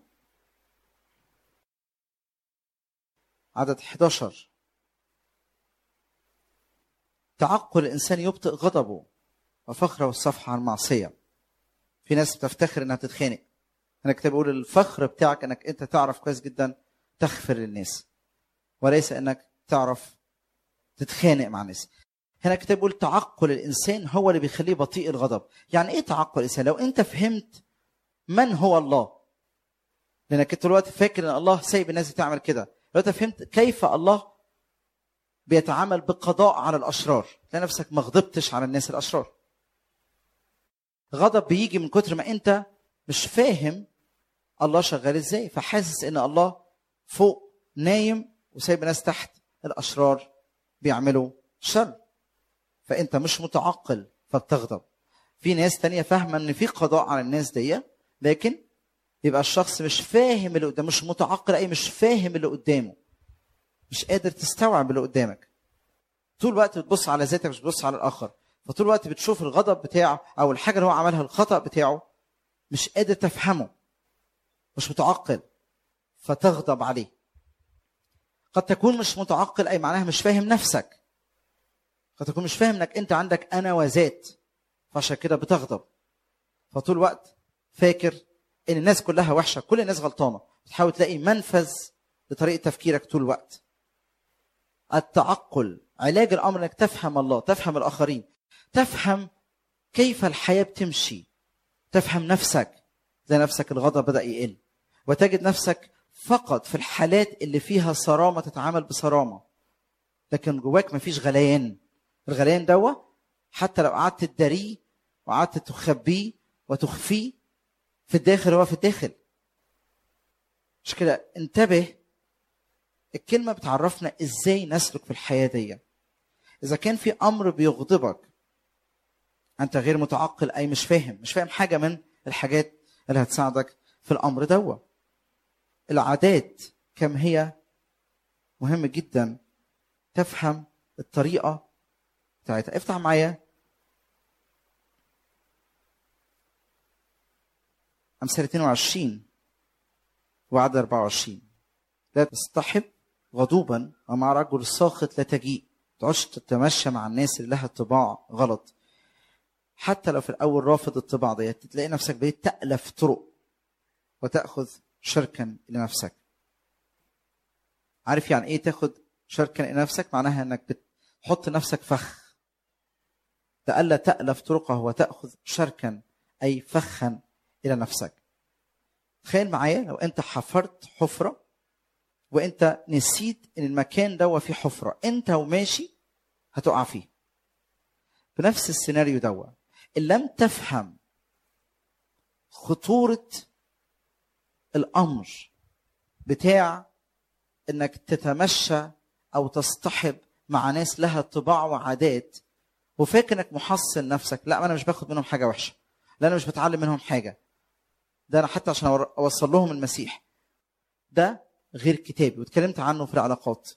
عدد 11 تعقل الانسان يبطئ غضبه وفخره الصفحه عن المعصيه في ناس بتفتخر انها بتتخانق انا كتاب بقول الفخر بتاعك انك انت تعرف كويس جدا تغفر للناس وليس انك تعرف تتخانق مع الناس هنا كتاب بيقول تعقل الانسان هو اللي بيخليه بطيء الغضب يعني ايه تعقل الانسان لو انت فهمت من هو الله لانك انت دلوقتي فاكر ان الله سايب الناس تعمل كده لو انت فهمت كيف الله بيتعامل بقضاء على الاشرار تلاقي نفسك ما غضبتش على الناس الاشرار غضب بيجي من كتر ما انت مش فاهم الله شغال ازاي فحاسس ان الله فوق نايم وسايب ناس تحت الاشرار بيعملوا شر فانت مش متعقل فبتغضب في ناس تانية فاهمة ان في قضاء على الناس دي لكن يبقى الشخص مش فاهم اللي قدامه مش متعقل اي مش فاهم اللي قدامه مش قادر تستوعب اللي قدامك طول الوقت بتبص على ذاتك مش بتبص على الاخر فطول الوقت بتشوف الغضب بتاعه او الحاجه اللي هو عملها الخطا بتاعه مش قادر تفهمه مش متعقل فتغضب عليه قد تكون مش متعقل اي معناها مش فاهم نفسك قد تكون مش فاهم انك انت عندك انا وذات فعشان كده بتغضب فطول الوقت فاكر ان الناس كلها وحشه كل الناس غلطانه بتحاول تلاقي منفذ لطريقه تفكيرك طول الوقت التعقل علاج الامر انك تفهم الله تفهم الاخرين تفهم كيف الحياه بتمشي تفهم نفسك تلاقي نفسك الغضب بدا يقل وتجد نفسك فقط في الحالات اللي فيها صرامه تتعامل بصرامه لكن جواك مفيش غليان الغليان دوا حتى لو قعدت تداريه وقعدت تخبيه وتخفيه في الداخل هو في الداخل مش كده انتبه الكلمة بتعرفنا ازاي نسلك في الحياة دي اذا كان في امر بيغضبك انت غير متعقل اي مش فاهم مش فاهم حاجة من الحاجات اللي هتساعدك في الامر دوا العادات كم هي مهم جدا تفهم الطريقة بتاعتها افتح معايا أمثال 22 وعدد 24 لا تصطحب غضوبا ومع رجل ساخط لا تجيء تقعدش تتمشى مع الناس اللي لها طباع غلط حتى لو في الأول رافض الطباع ديت تلاقي نفسك بقيت تألف طرق وتأخذ شركا لنفسك عارف يعني ايه تاخد شركا لنفسك معناها انك بتحط نفسك فخ لئلا تألف طرقه وتأخذ شركا أي فخا إلى نفسك تخيل معايا لو أنت حفرت حفرة وأنت نسيت إن المكان ده فيه حفرة أنت وماشي هتقع فيه بنفس السيناريو دوا إن لم تفهم خطورة الأمر بتاع إنك تتمشى أو تصطحب مع ناس لها طباع وعادات وفاكر انك محصن نفسك لا انا مش باخد منهم حاجه وحشه لا انا مش بتعلم منهم حاجه ده انا حتى عشان اوصل لهم المسيح ده غير كتابي واتكلمت عنه في العلاقات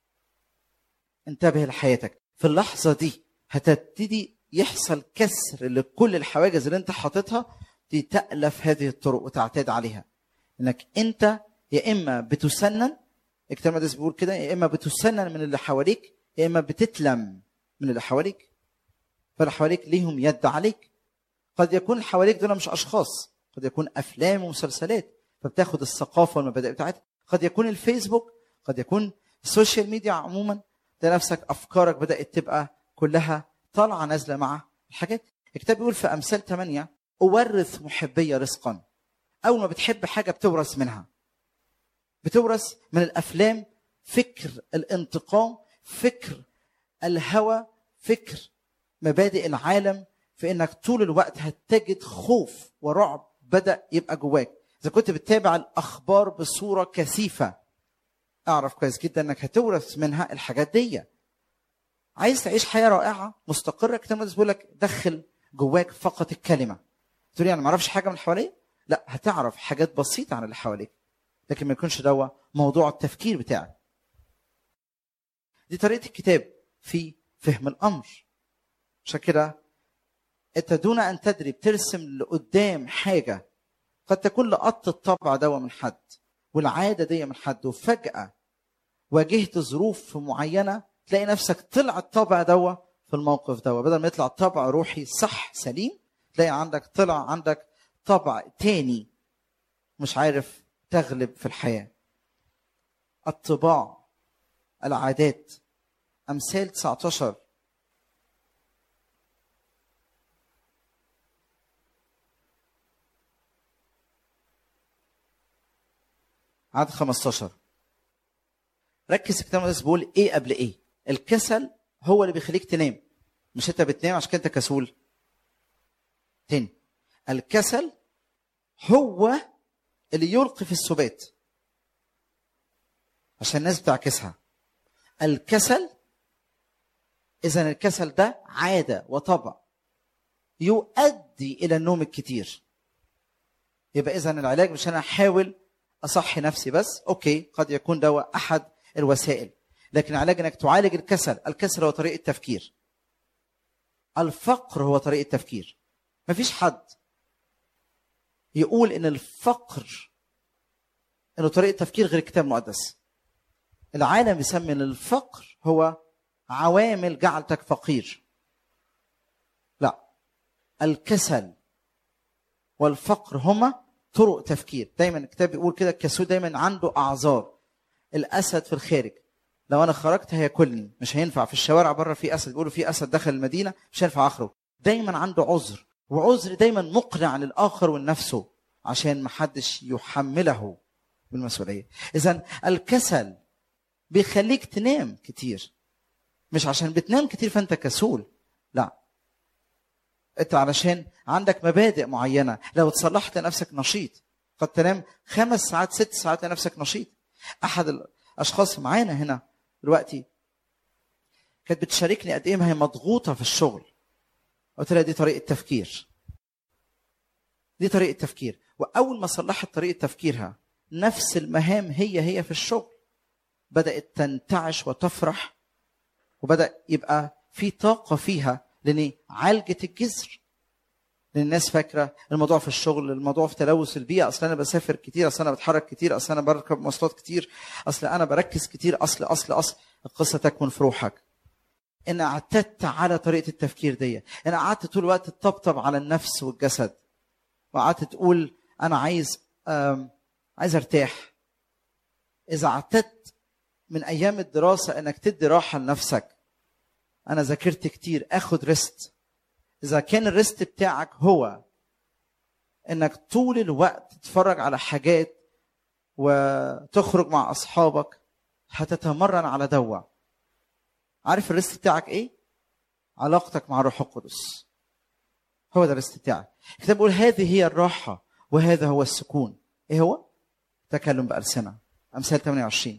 انتبه لحياتك في اللحظه دي هتبتدي يحصل كسر لكل الحواجز اللي انت حاططها تألف هذه الطرق وتعتاد عليها انك انت يا اما بتسنن الكتاب المقدس بيقول كده يا اما بتسنن من اللي حواليك يا اما بتتلم من اللي حواليك فاللي حواليك ليهم يد عليك قد يكون اللي حواليك دول مش اشخاص قد يكون افلام ومسلسلات فبتاخد الثقافه والمبادئ بتاعتها قد يكون الفيسبوك قد يكون السوشيال ميديا عموما ده نفسك افكارك بدات تبقى كلها طالعه نازله مع الحاجات الكتاب بيقول في امثال 8 اورث محبي رزقا اول ما بتحب حاجه بتورث منها بتورث من الافلام فكر الانتقام فكر الهوى فكر مبادئ العالم في انك طول الوقت هتجد خوف ورعب بدا يبقى جواك اذا كنت بتتابع الاخبار بصوره كثيفه اعرف كويس جدا انك هتورث منها الحاجات دي عايز تعيش حياه رائعه مستقره الكتاب المقدس بيقول لك دخل جواك فقط الكلمه تقول يعني ما اعرفش حاجه من اللي حواليا لا هتعرف حاجات بسيطه عن اللي حواليك لكن ما يكونش دوا موضوع التفكير بتاعك دي طريقه الكتاب في فهم الامر عشان كده انت دون ان تدري بترسم لقدام حاجه قد تكون لقطت الطبع دوا من حد والعاده دي من حد وفجاه واجهت ظروف معينه تلاقي نفسك طلع الطبع دوا في الموقف دوا بدل ما يطلع طبع روحي صح سليم تلاقي عندك طلع عندك طبع تاني مش عارف تغلب في الحياه الطباع العادات امثال 19 عدد 15 ركز الكتاب المقدس بيقول ايه قبل ايه الكسل هو اللي بيخليك تنام مش انت بتنام عشان انت كسول تاني الكسل هو اللي يلقي في السبات عشان الناس بتعكسها الكسل اذا الكسل ده عاده وطبع يؤدي الى النوم الكتير يبقى اذا العلاج مش انا احاول اصحي نفسي بس اوكي قد يكون ده احد الوسائل لكن علاج انك تعالج الكسل الكسل هو طريقه تفكير الفقر هو طريقه تفكير مفيش حد يقول ان الفقر انه طريقه تفكير غير الكتاب المقدس العالم يسمي ان الفقر هو عوامل جعلتك فقير لا الكسل والفقر هما طرق تفكير دايما الكتاب بيقول كده الكسول دايما عنده اعذار الاسد في الخارج لو انا خرجت هياكلني مش هينفع في الشوارع بره في اسد بيقولوا في اسد دخل المدينه مش هينفع اخرج دايما عنده عذر وعذر دايما مقنع للاخر ولنفسه عشان ما حدش يحمله بالمسؤوليه اذا الكسل بيخليك تنام كتير مش عشان بتنام كتير فانت كسول لا انت علشان عندك مبادئ معينه لو تصلحت نفسك نشيط قد تنام خمس ساعات ست ساعات لنفسك نشيط احد الاشخاص معانا هنا دلوقتي كانت بتشاركني قد ايه ما هي مضغوطه في الشغل قلت لها دي طريقه تفكير دي طريقه تفكير واول ما صلحت طريقه تفكيرها نفس المهام هي هي في الشغل بدات تنتعش وتفرح وبدا يبقى في طاقه فيها لان عالجت الجذر لان الناس فاكره الموضوع في الشغل الموضوع في تلوث البيئه اصل انا بسافر كتير اصل انا بتحرك كتير اصل انا بركب مواصلات كتير اصل انا بركز كتير اصل اصل اصل القصه تكمن في روحك ان اعتدت على طريقه التفكير دي ان قعدت طول الوقت تطبطب على النفس والجسد وقعدت تقول انا عايز عايز ارتاح اذا اعتدت من ايام الدراسه انك تدي راحه لنفسك انا ذاكرت كتير اخد ريست اذا كان الريست بتاعك هو انك طول الوقت تتفرج على حاجات وتخرج مع اصحابك هتتمرن على دوا عارف الريست بتاعك ايه علاقتك مع الروح القدس هو ده الريست بتاعك الكتاب بيقول هذه هي الراحه وهذا هو السكون ايه هو تكلم بالسنه امثال 28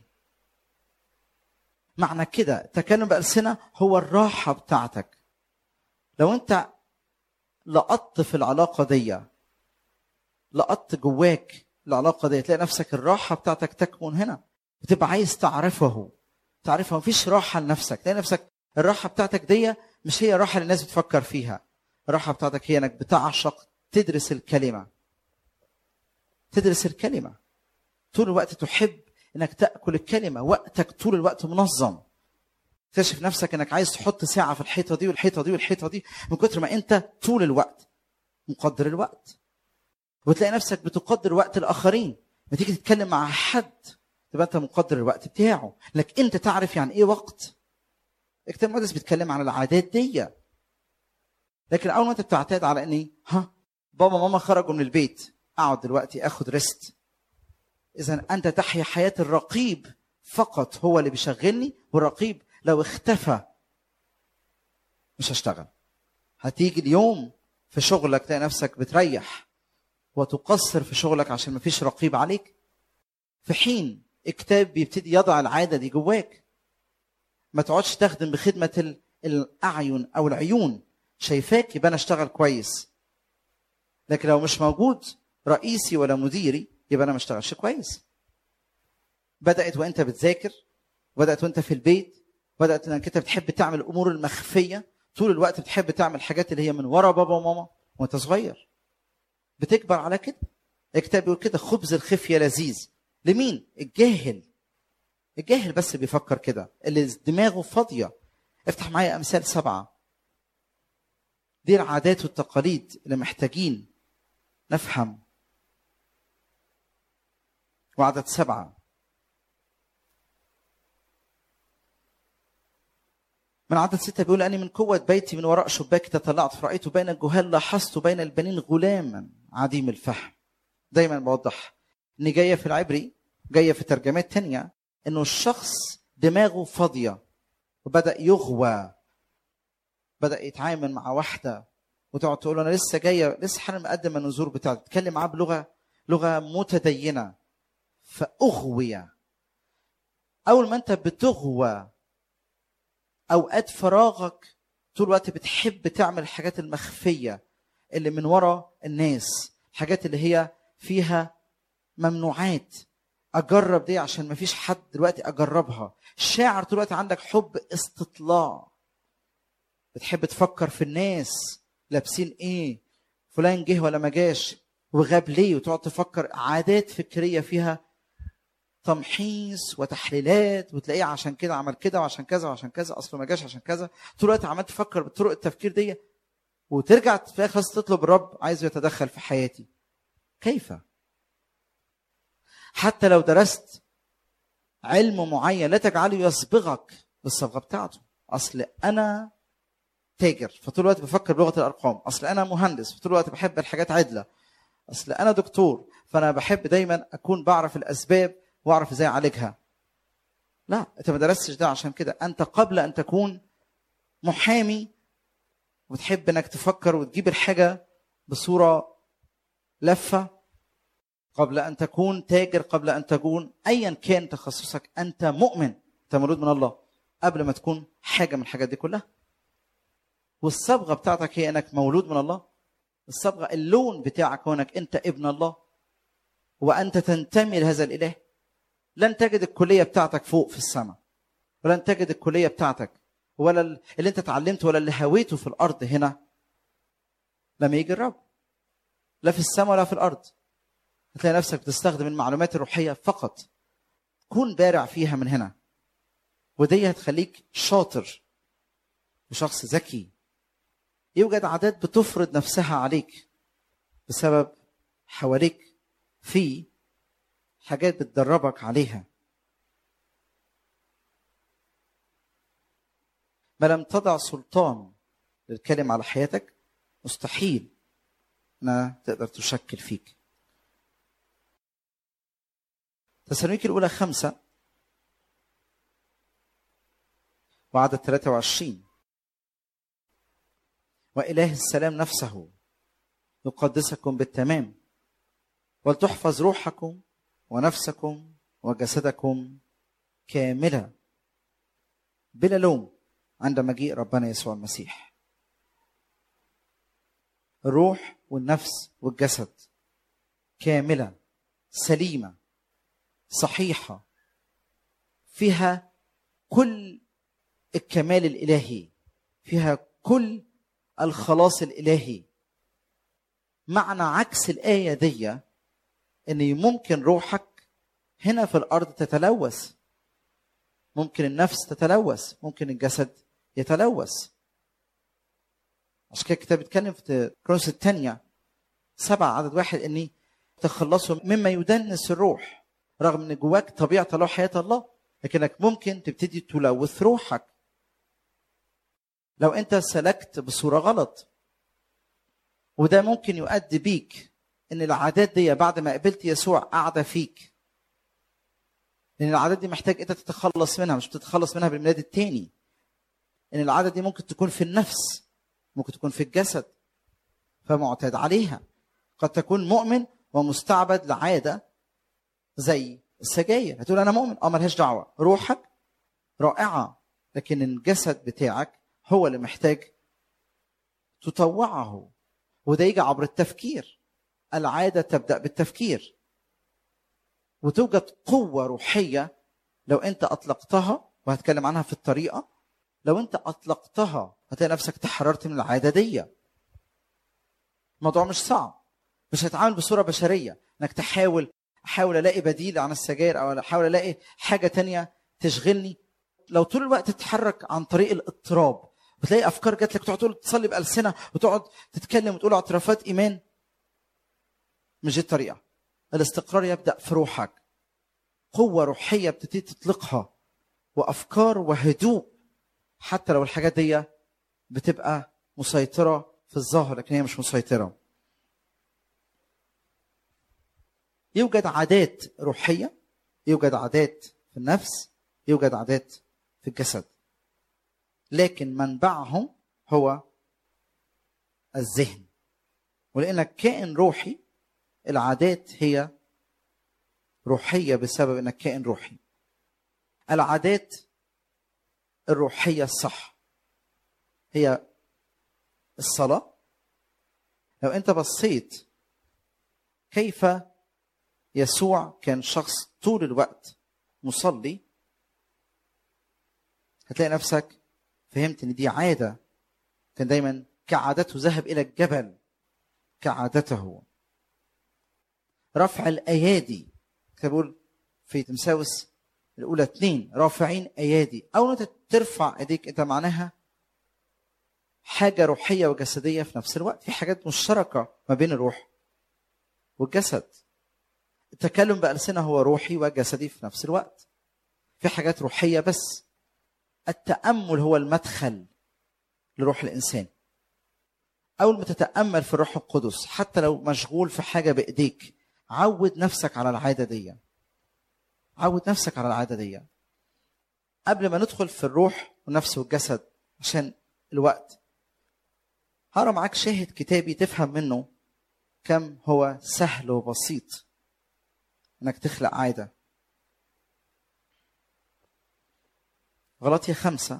معنى كده التكلم بالسنه هو الراحه بتاعتك لو انت لقطت في العلاقه دي لقطت جواك العلاقه دي تلاقي نفسك الراحه بتاعتك تكمن هنا بتبقى عايز تعرفه تعرفه مفيش راحه لنفسك تلاقي نفسك الراحه بتاعتك دي مش هي الراحه اللي الناس بتفكر فيها الراحه بتاعتك هي انك بتعشق تدرس الكلمه تدرس الكلمه طول الوقت تحب انك تاكل الكلمه وقتك طول الوقت منظم تكتشف نفسك انك عايز تحط ساعه في الحيطه دي والحيطه دي والحيطه دي من كتر ما انت طول الوقت مقدر الوقت وتلاقي نفسك بتقدر وقت الاخرين ما تيجي تتكلم مع حد تبقى انت مقدر الوقت بتاعه لك انت تعرف يعني ايه وقت الكتاب المقدس بيتكلم عن العادات دي لكن اول ما انت بتعتاد على اني ها بابا ماما خرجوا من البيت اقعد دلوقتي اخد ريست اذا انت تحيا حياه الرقيب فقط هو اللي بيشغلني والرقيب لو اختفى مش هشتغل هتيجي اليوم في شغلك تلاقي نفسك بتريح وتقصر في شغلك عشان ما فيش رقيب عليك في حين الكتاب بيبتدي يضع العادة دي جواك ما تقعدش تخدم بخدمة الأعين أو العيون شايفاك يبقى أنا أشتغل كويس لكن لو مش موجود رئيسي ولا مديري يبقى أنا ما اشتغلش كويس بدأت وأنت بتذاكر بدأت وأنت في البيت بدأت انك انت بتحب تعمل الامور المخفيه طول الوقت بتحب تعمل حاجات اللي هي من ورا بابا وماما وانت صغير بتكبر على كده الكتاب بيقول كده خبز الخفيه لذيذ لمين الجاهل الجاهل بس بيفكر كده اللي دماغه فاضيه افتح معايا امثال سبعه دي العادات والتقاليد اللي محتاجين نفهم وعدد سبعه من عدد ستة بيقول أني من قوة بيتي من وراء شباك تطلعت فرأيت بين الجهال لاحظت بين البنين غلاما عديم الفهم دايما بوضح إن جاية في العبري جاية في ترجمات تانية إنه الشخص دماغه فاضية وبدأ يغوى بدأ يتعامل مع واحدة وتقعد تقول له أنا لسه جاية لسه حالا مقدم النذور بتاعتي تتكلم معاه بلغة لغة متدينة فأغوي أول ما أنت بتغوى اوقات فراغك طول الوقت بتحب تعمل الحاجات المخفيه اللي من ورا الناس الحاجات اللي هي فيها ممنوعات اجرب دي عشان ما فيش حد دلوقتي اجربها شاعر طول الوقت عندك حب استطلاع بتحب تفكر في الناس لابسين ايه فلان جه ولا ما جاش وغاب ليه وتقعد تفكر عادات فكريه فيها تمحيص وتحليلات وتلاقيه عشان كده عمل كده وعشان كذا وعشان كذا اصله ما جاش عشان كذا طول الوقت عمال تفكر بطرق التفكير دي وترجع في الاخر تطلب الرب عايز يتدخل في حياتي كيف حتى لو درست علم معين لا تجعله يصبغك بالصبغه بتاعته اصل انا تاجر فطول الوقت بفكر بلغه الارقام اصل انا مهندس فطول الوقت بحب الحاجات عدله اصل انا دكتور فانا بحب دايما اكون بعرف الاسباب واعرف ازاي اعالجها لا انت ما درستش ده عشان كده انت قبل ان تكون محامي وتحب انك تفكر وتجيب الحاجه بصوره لفه قبل ان تكون تاجر قبل ان تكون ايا كان تخصصك انت مؤمن انت مولود من الله قبل ما تكون حاجه من الحاجات دي كلها والصبغه بتاعتك هي انك مولود من الله الصبغه اللون بتاعك هو انك انت ابن الله وانت تنتمي لهذا الاله لن تجد الكليه بتاعتك فوق في السماء ولن تجد الكليه بتاعتك ولا اللي انت اتعلمته ولا اللي هويته في الارض هنا لما يجي الرب لا في السماء ولا في الارض هتلاقي نفسك بتستخدم المعلومات الروحيه فقط كون بارع فيها من هنا ودي هتخليك شاطر وشخص ذكي يوجد عادات بتفرض نفسها عليك بسبب حواليك في حاجات بتدربك عليها ما لم تضع سلطان للكلمة على حياتك مستحيل انها تقدر تشكل فيك تسالونيكي الأولى خمسة وعدد 23 وإله السلام نفسه يقدسكم بالتمام ولتحفظ روحكم ونفسكم وجسدكم كاملة بلا لوم عند مجيء ربنا يسوع المسيح الروح والنفس والجسد كاملة سليمة صحيحة فيها كل الكمال الإلهي فيها كل الخلاص الإلهي معنى عكس الآية دي ان ممكن روحك هنا في الارض تتلوث ممكن النفس تتلوث ممكن الجسد يتلوث عشان كده الكتاب بيتكلم في كرونس الثانية سبعة عدد واحد اني تخلصوا مما يدنس الروح رغم ان جواك طبيعة الله حياة الله لكنك ممكن تبتدي تلوث روحك لو انت سلكت بصورة غلط وده ممكن يؤدي بيك ان العادات دي بعد ما قبلت يسوع قاعده فيك لان العادات دي محتاج انت تتخلص منها مش بتتخلص منها بالميلاد التاني ان العاده دي ممكن تكون في النفس ممكن تكون في الجسد فمعتاد عليها قد تكون مؤمن ومستعبد لعاده زي السجاير هتقول انا مؤمن اه ملهاش دعوه روحك رائعه لكن الجسد بتاعك هو اللي محتاج تطوعه وده يجي عبر التفكير العاده تبدا بالتفكير وتوجد قوه روحيه لو انت اطلقتها وهتكلم عنها في الطريقه لو انت اطلقتها هتلاقي نفسك تحررت من العاده دي الموضوع مش صعب مش هتعامل بصوره بشريه انك تحاول احاول الاقي بديل عن السجاير او احاول الاقي حاجه تانية تشغلني لو طول الوقت تتحرك عن طريق الاضطراب وتلاقي افكار جات لك تقعد تقول تصلي بالسنه وتقعد تتكلم وتقول اعترافات ايمان مش دي الطريقه الاستقرار يبدا في روحك قوه روحيه بتبتدي تطلقها وافكار وهدوء حتى لو الحاجات دي بتبقى مسيطره في الظاهر لكن هي مش مسيطره يوجد عادات روحيه يوجد عادات في النفس يوجد عادات في الجسد لكن منبعهم هو الذهن ولانك كائن روحي العادات هي روحيه بسبب انك كائن روحي العادات الروحيه الصح هي الصلاه لو انت بصيت كيف يسوع كان شخص طول الوقت مصلي هتلاقي نفسك فهمت ان دي عاده كان دايما كعادته ذهب الى الجبل كعادته رفع الايادي كتاب بيقول في تمساوس الاولى اثنين رافعين ايادي اول ما ترفع ايديك انت معناها حاجه روحيه وجسديه في نفس الوقت في حاجات مشتركه ما بين الروح والجسد التكلم بألسنة هو روحي وجسدي في نفس الوقت في حاجات روحية بس التأمل هو المدخل لروح الإنسان أول ما تتأمل في الروح القدس حتى لو مشغول في حاجة بإيديك عود نفسك على العادة دي عود نفسك على العادة دي قبل ما ندخل في الروح والنفس والجسد عشان الوقت هقرا معاك شاهد كتابي تفهم منه كم هو سهل وبسيط انك تخلق عاده غلطية خمسة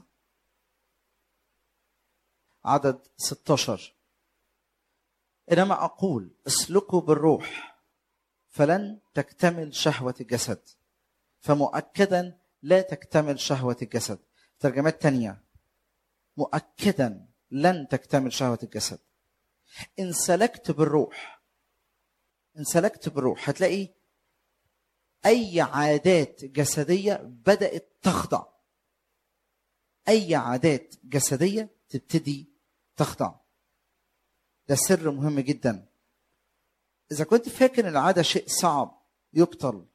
عدد 16 إنما أقول اسلكوا بالروح فلن تكتمل شهوة الجسد فمؤكدا لا تكتمل شهوة الجسد ترجمات تانية مؤكدا لن تكتمل شهوة الجسد إن سلكت بالروح إن سلكت بالروح هتلاقي أي عادات جسدية بدأت تخضع أي عادات جسدية تبتدي تخضع ده سر مهم جدا إذا كنت فاكر إن العادة شيء صعب يبطل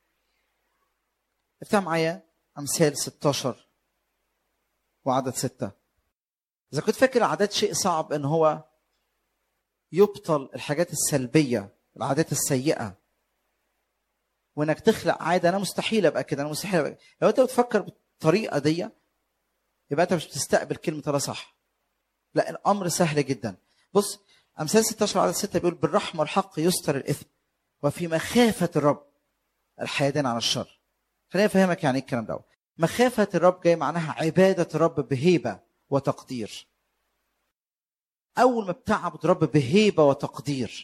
افتح معايا أمثال 16 وعدد 6 إذا كنت فاكر العادات شيء صعب إن هو يبطل الحاجات السلبية العادات السيئة وإنك تخلق عادة أنا مستحيل أبقى كده أنا مستحيل أبقى لو أنت بتفكر بالطريقة دي يبقى أنت مش بتستقبل كلمة الله صح لا الأمر سهل جدا بص أمثال 16 عدد 6 بيقول بالرحمة والحق يستر الإثم وفي مخافة الرب الحيدان عن الشر خليني أفهمك يعني إيه الكلام ده مخافة الرب جاي معناها عبادة الرب بهيبة وتقدير أول ما بتعبد رب بهيبة وتقدير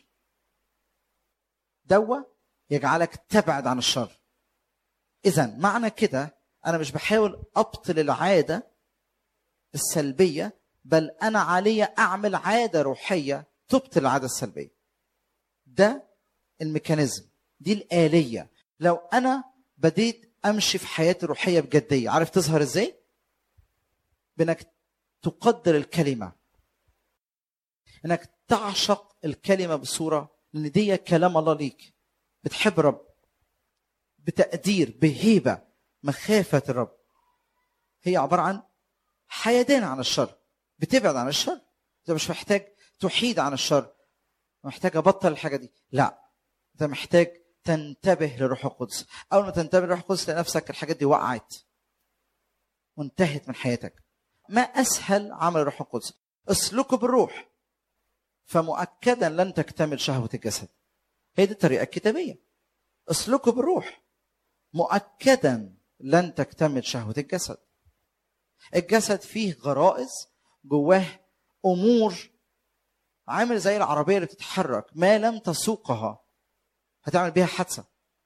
دوا يجعلك تبعد عن الشر إذا معنى كده أنا مش بحاول أبطل العادة السلبية بل أنا علي أعمل عادة روحية تبطل العادة السلبية ده الميكانيزم دي الآلية لو أنا بديت أمشي في حياتي الروحية بجدية عارف تظهر إزاي؟ بأنك تقدر الكلمة انك تعشق الكلمه بصوره لان دي كلام الله ليك بتحب رب بتقدير بهيبه مخافه الرب هي عباره عن حيدان عن الشر بتبعد عن الشر انت مش محتاج تحيد عن الشر محتاج ابطل الحاجه دي لا انت محتاج تنتبه للروح القدس اول ما تنتبه للروح القدس تلاقي نفسك الحاجات دي وقعت وانتهت من حياتك ما اسهل عمل الروح القدس اسلكوا بالروح فمؤكدا لن تكتمل شهوة الجسد هي دي الطريقة الكتابية اسلكوا بالروح مؤكدا لن تكتمل شهوة الجسد الجسد فيه غرائز جواه أمور عامل زي العربية اللي بتتحرك ما لم تسوقها هتعمل بيها حادثة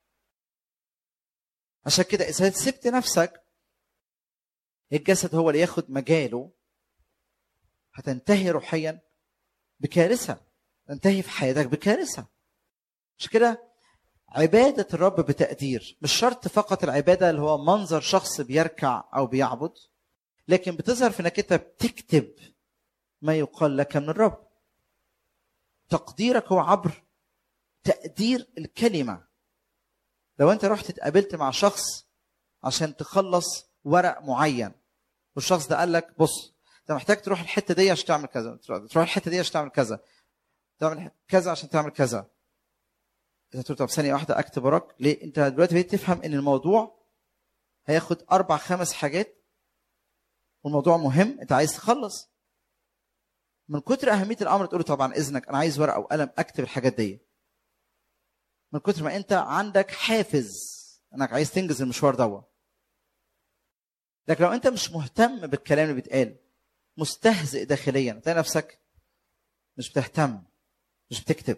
عشان كده إذا سبت نفسك الجسد هو اللي ياخد مجاله هتنتهي روحيا بكارثه تنتهي في حياتك بكارثه مش كده عبادة الرب بتقدير مش شرط فقط العبادة اللي هو منظر شخص بيركع أو بيعبد لكن بتظهر في انك انت بتكتب ما يقال لك من الرب تقديرك هو عبر تقدير الكلمة لو انت رحت اتقابلت مع شخص عشان تخلص ورق معين والشخص ده قال لك بص انت محتاج تروح الحته دي عشان تعمل كذا تروح الحته دي عشان تعمل كذا تعمل كذا عشان تعمل كذا انت تقول طب ثانيه واحده اكتب وراك ليه انت دلوقتي بقيت تفهم ان الموضوع هياخد اربع خمس حاجات والموضوع مهم انت عايز تخلص من كتر اهميه الامر تقول له طبعا اذنك انا عايز ورقه وقلم اكتب الحاجات دي من كتر ما انت عندك حافز انك عايز تنجز المشوار دوت لكن لو انت مش مهتم بالكلام اللي بيتقال مستهزئ داخليا تلاقي نفسك مش بتهتم مش بتكتب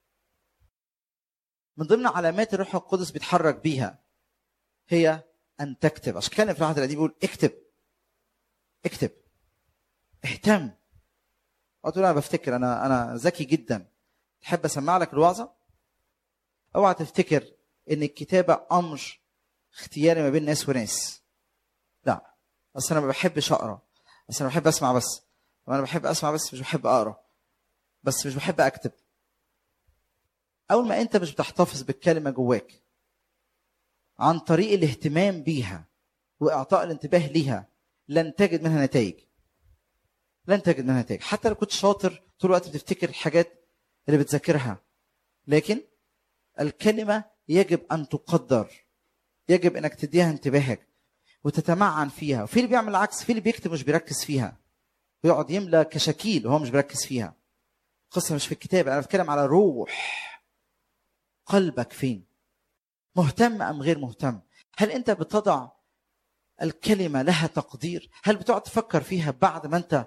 من ضمن علامات الروح القدس بيتحرك بيها هي ان تكتب عشان كده في العهد القديم بيقول اكتب اكتب اهتم تقول انا بفتكر انا انا ذكي جدا تحب اسمع لك الوعظه اوعى تفتكر ان الكتابه امر اختياري ما بين ناس وناس لا بس انا ما بحبش اقرا بس انا بحب اسمع بس وانا بحب اسمع بس مش بحب اقرا بس مش بحب اكتب اول ما انت مش بتحتفظ بالكلمه جواك عن طريق الاهتمام بيها واعطاء الانتباه ليها لن تجد منها نتائج لن تجد منها نتائج حتى لو كنت شاطر طول الوقت بتفتكر الحاجات اللي بتذاكرها لكن الكلمه يجب ان تقدر يجب انك تديها انتباهك وتتمعن فيها وفي اللي بيعمل العكس في اللي بيكتب مش بيركز فيها ويقعد يملى كشاكيل وهو مش بيركز فيها القصه مش في الكتاب انا بتكلم على روح قلبك فين مهتم ام غير مهتم هل انت بتضع الكلمه لها تقدير هل بتقعد تفكر فيها بعد ما انت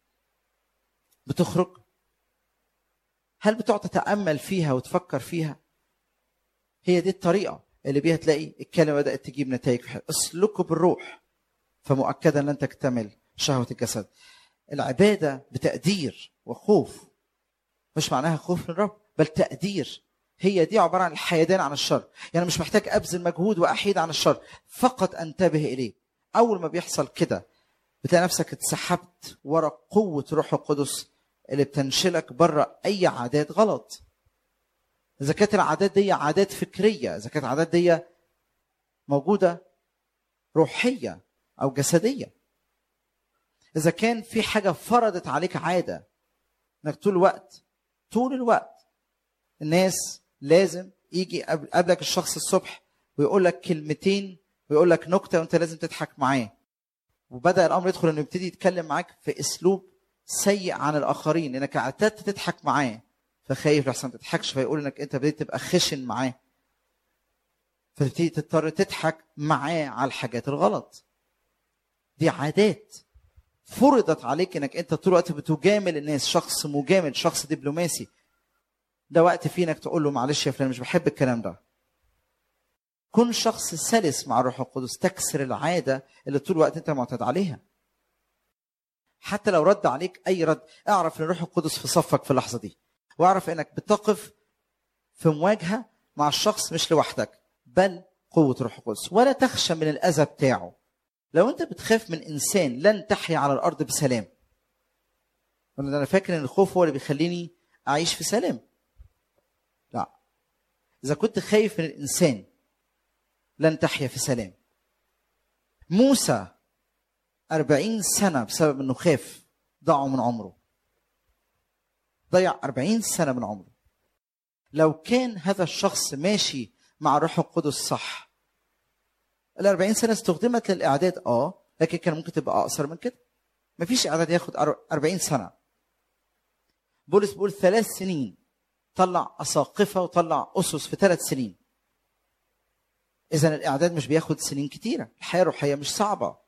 بتخرج هل بتقعد تتامل فيها وتفكر فيها هي دي الطريقه اللي بيها تلاقي الكلمه بدات تجيب نتائج في حياتك اسلكوا بالروح فمؤكدا لن تكتمل شهوه الجسد العباده بتقدير وخوف مش معناها خوف من الرب بل تقدير هي دي عباره عن الحيدان عن الشر يعني مش محتاج ابذل مجهود واحيد عن الشر فقط انتبه اليه اول ما بيحصل كده بتلاقي نفسك اتسحبت ورا قوه روح القدس اللي بتنشلك بره اي عادات غلط اذا كانت العادات دي عادات فكريه اذا كانت العادات دي موجوده روحيه او جسديه اذا كان في حاجه فرضت عليك عاده انك طول الوقت طول الوقت الناس لازم يجي قبلك الشخص الصبح ويقول لك كلمتين ويقول لك نكته وانت لازم تضحك معاه وبدا الامر يدخل انه يبتدي يتكلم معاك في اسلوب سيء عن الاخرين لانك اعتدت تضحك معاه فخايف لحسن ما تضحكش فيقول انك انت بديت تبقى خشن معاه فتبتدي تضطر تضحك معاه على الحاجات الغلط دي عادات فرضت عليك انك انت طول الوقت بتجامل الناس شخص مجامل شخص دبلوماسي ده وقت فيه انك تقول له معلش يا فلان مش بحب الكلام ده كن شخص سلس مع الروح القدس تكسر العاده اللي طول الوقت انت معتاد عليها حتى لو رد عليك اي رد اعرف ان الروح القدس في صفك في اللحظه دي واعرف انك بتقف في مواجهه مع الشخص مش لوحدك بل قوه روح القدس ولا تخشى من الاذى بتاعه لو انت بتخاف من انسان لن تحيا على الارض بسلام انا فاكر ان الخوف هو اللي بيخليني اعيش في سلام لا اذا كنت خايف من الانسان لن تحيا في سلام موسى أربعين سنة بسبب أنه خاف ضاعوا من عمره ضيع أربعين سنة من عمره لو كان هذا الشخص ماشي مع الروح القدس صح ال 40 سنة استخدمت للإعداد آه لكن كان ممكن تبقى أقصر من كده مفيش إعداد ياخد 40 سنة بولس بيقول ثلاث سنين طلع أساقفة وطلع أسس في ثلاث سنين إذا الإعداد مش بياخد سنين كتيرة الحياة الروحية مش صعبة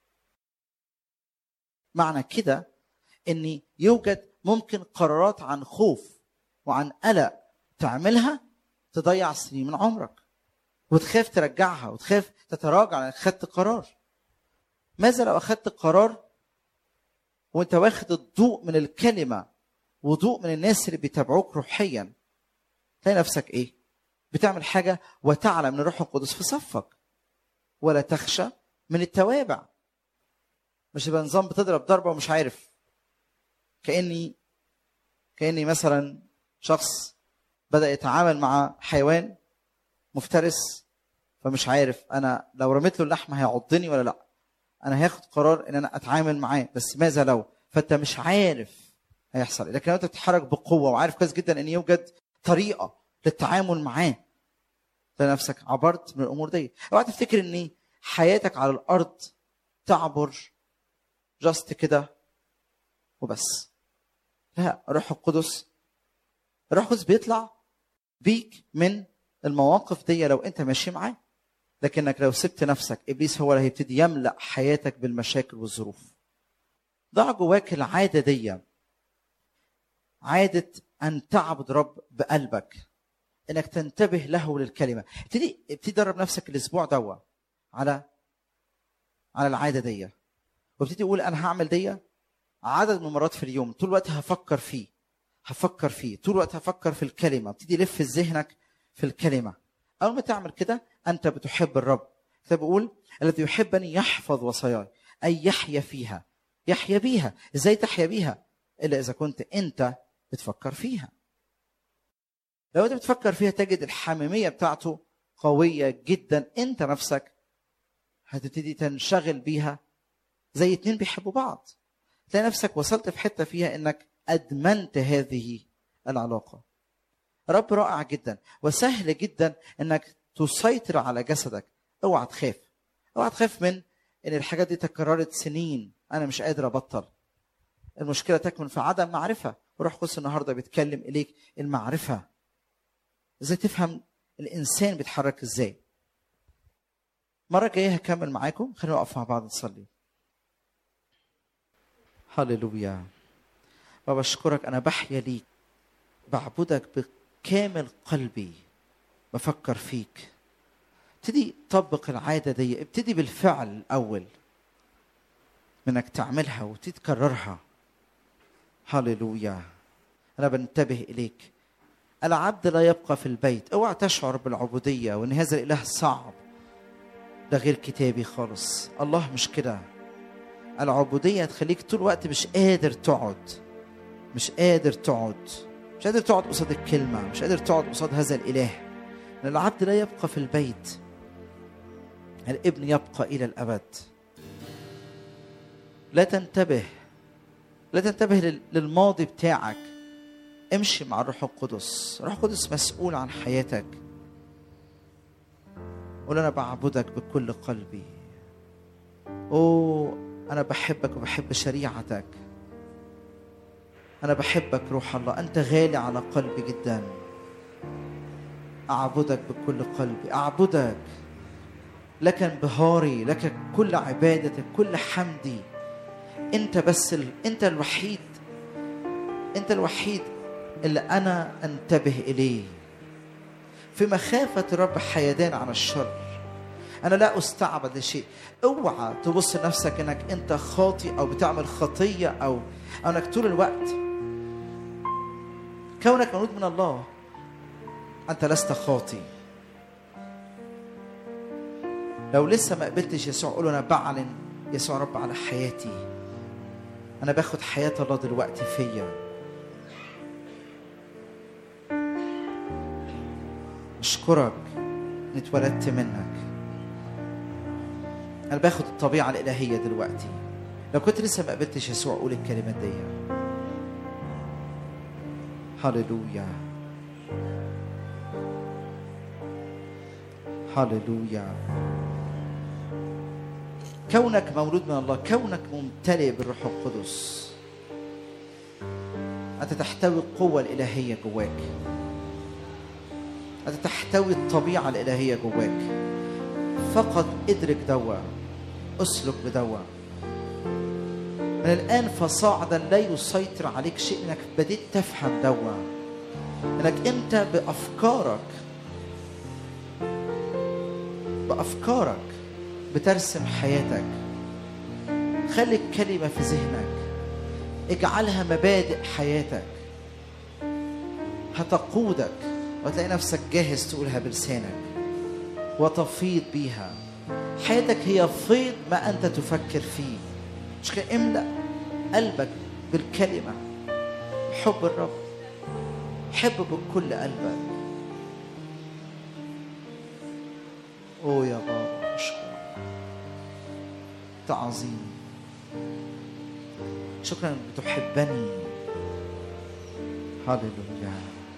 معنى كده ان يوجد ممكن قرارات عن خوف وعن قلق تعملها تضيع سنين من عمرك وتخاف ترجعها وتخاف تتراجع لانك خدت قرار ماذا لو اخدت قرار وانت واخد الضوء من الكلمه وضوء من الناس اللي بيتابعوك روحيا تلاقي نفسك ايه بتعمل حاجه وتعلم ان الروح القدس في صفك ولا تخشى من التوابع مش يبقى نظام بتضرب ضربه ومش عارف كاني كاني مثلا شخص بدا يتعامل مع حيوان مفترس فمش عارف انا لو رميت له اللحمه هيعضني ولا لا انا هاخد قرار ان انا اتعامل معاه بس ماذا لو فانت مش عارف هيحصل إيه. لكن لو انت بتتحرك بقوه وعارف كويس جدا ان يوجد طريقه للتعامل معاه تلاقي نفسك عبرت من الامور دي اوعى تفتكر ان حياتك على الارض تعبر جاست كده وبس لا الروح القدس الروح القدس بيطلع بيك من المواقف دي لو انت ماشي معاه لكنك لو سبت نفسك ابليس هو اللي هيبتدي يملا حياتك بالمشاكل والظروف ضع جواك العاده دي عاده ان تعبد رب بقلبك انك تنتبه له للكلمه ابتدي ابتدي درب نفسك الاسبوع دوا على على العاده دي وابتدي اقول انا هعمل دي عدد من المرات في اليوم طول الوقت هفكر فيه هفكر فيه طول الوقت هفكر في الكلمه ابتدي لف ذهنك في الكلمه اول ما تعمل كده انت بتحب الرب الكتاب بيقول الذي يحبني يحفظ وصاياي اي يحيا فيها يحيا بيها ازاي تحيا بيها الا اذا كنت انت بتفكر فيها لو انت بتفكر فيها تجد الحميميه بتاعته قويه جدا انت نفسك هتبتدي تنشغل بيها زي اتنين بيحبوا بعض تلاقي نفسك وصلت في حته فيها انك ادمنت هذه العلاقه رب رائع جدا وسهل جدا انك تسيطر على جسدك اوعى تخاف اوعى تخاف من ان الحاجات دي تكررت سنين انا مش قادر ابطل المشكله تكمن في عدم معرفه وروح قدس النهارده بيتكلم اليك المعرفه ازاي تفهم الانسان بيتحرك ازاي المره الجايه هكمل معاكم خلينا نقف مع بعض نصلي هللويا بابا اشكرك انا بحيا ليك بعبدك بكامل قلبي بفكر فيك ابتدي طبق العادة دي ابتدي بالفعل الأول منك تعملها وتبتدي تكررها هللويا أنا بنتبه إليك العبد لا يبقى في البيت اوعى تشعر بالعبودية وإن هذا الإله صعب ده غير كتابي خالص الله مش كده العبودية تخليك طول الوقت مش قادر تقعد مش قادر تقعد مش قادر تقعد قصاد الكلمة مش قادر تقعد قصاد هذا الإله لأن العبد لا يبقى في البيت الابن يبقى إلى الأبد لا تنتبه لا تنتبه لل- للماضي بتاعك امشي مع الروح القدس الروح القدس مسؤول عن حياتك قول أنا بعبدك بكل قلبي أوه أنا بحبك وبحب شريعتك أنا بحبك روح الله أنت غالي على قلبي جدا أعبدك بكل قلبي أعبدك لك انبهاري لك كل عبادتك كل حمدي أنت بس ال... أنت الوحيد أنت الوحيد اللي أنا أنتبه إليه في مخافة رب حيدان عن الشر أنا لا أستعبد لشيء اوعى تبص لنفسك انك انت خاطي او بتعمل خطيه او او انك طول الوقت كونك مولود من الله انت لست خاطي لو لسه ما قبلتش يسوع قول له انا بعلن يسوع رب على حياتي انا باخد حياه الله دلوقتي فيا اشكرك اني اتولدت منك انا باخد الطبيعه الالهيه دلوقتي لو كنت لسه ما قبلتش يسوع قول الكلمات دي هللويا هللويا كونك مولود من الله كونك ممتلئ بالروح القدس انت تحتوي القوه الالهيه جواك انت تحتوي الطبيعه الالهيه جواك فقط ادرك دوا اسلك بدوا من الان فصاعدا لا يسيطر عليك شيء انك بديت تفهم دوا انك انت بافكارك بافكارك بترسم حياتك خلي الكلمه في ذهنك اجعلها مبادئ حياتك هتقودك وتلاقي نفسك جاهز تقولها بلسانك وتفيض بيها حياتك هي فيض ما انت تفكر فيه مش كده املا قلبك بالكلمه حب الرب حب بكل قلبك اوه يا بابا اشكرك انت عظيم شكرا انك بتحبني هللويا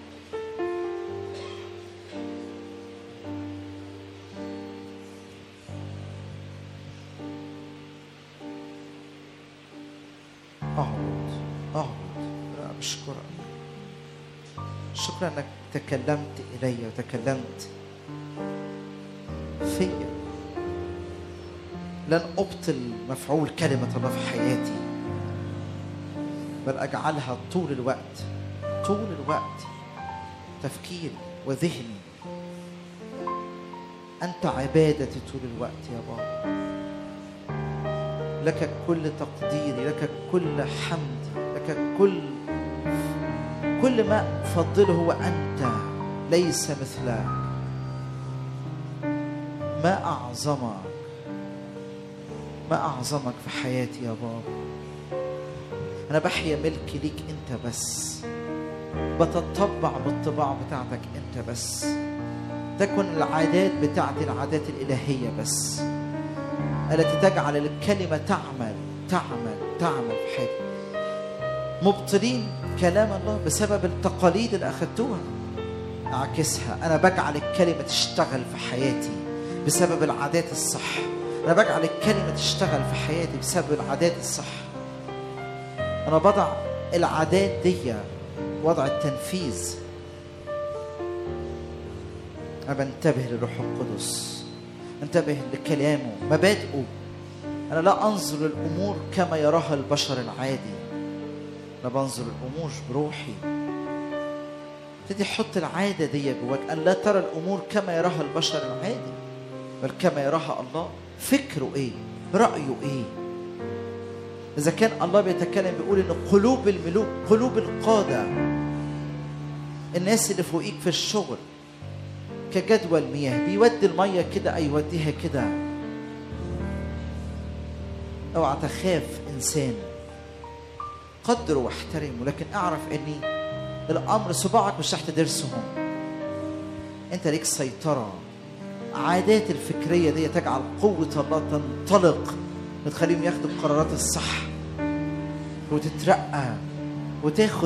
اعبد اعبد انا بشكرك شكرا انك تكلمت الي وتكلمت فيا لن ابطل مفعول كلمه الله في حياتي بل اجعلها طول الوقت طول الوقت تفكيري وذهني انت عبادتي طول الوقت يا بابا لك كل تقديري لك كل حمدي لك كل كل ما افضله هو انت ليس مثلك ما اعظمك ما اعظمك في حياتي يا بابا انا بحيا ملك ليك انت بس بتطبع بالطباع بتاعتك انت بس تكن العادات بتاعتي العادات الالهيه بس التي تجعل الكلمه تعمل تعمل تعمل في حياتي مبطلين كلام الله بسبب التقاليد اللي اخذتوها اعكسها انا بجعل الكلمه تشتغل في حياتي بسبب العادات الصح انا بجعل الكلمه تشتغل في حياتي بسبب العادات الصح انا بضع العادات دي وضع التنفيذ انا بنتبه للروح القدس انتبه لكلامه مبادئه انا لا انظر الامور كما يراها البشر العادي انا بنظر الامور بروحي ابتدي حط العاده دي جواك ان لا ترى الامور كما يراها البشر العادي بل كما يراها الله فكره ايه رايه ايه اذا كان الله بيتكلم بيقول ان قلوب الملوك قلوب القاده الناس اللي فوقيك في الشغل كجدول مياه بيودي الميه كده اي يوديها كده اوعى تخاف انسان قدره واحترمه لكن اعرف اني الامر صباعك مش تحت ضرسهم انت ليك سيطره عادات الفكريه دي تجعل قوه الله تنطلق وتخليهم ياخدوا القرارات الصح وتترقى وتاخد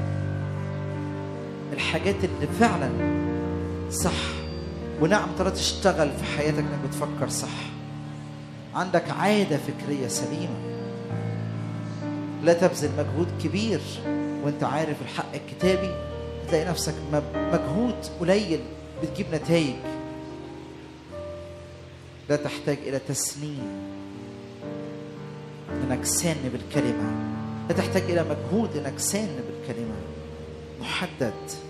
الحاجات اللي فعلا صح ونعم ترى تشتغل في حياتك انك بتفكر صح عندك عاده فكريه سليمه لا تبذل مجهود كبير وانت عارف الحق الكتابي تلاقي نفسك مجهود قليل بتجيب نتائج لا تحتاج الى تسنين انك سان بالكلمه لا تحتاج الى مجهود انك سان بالكلمه محدد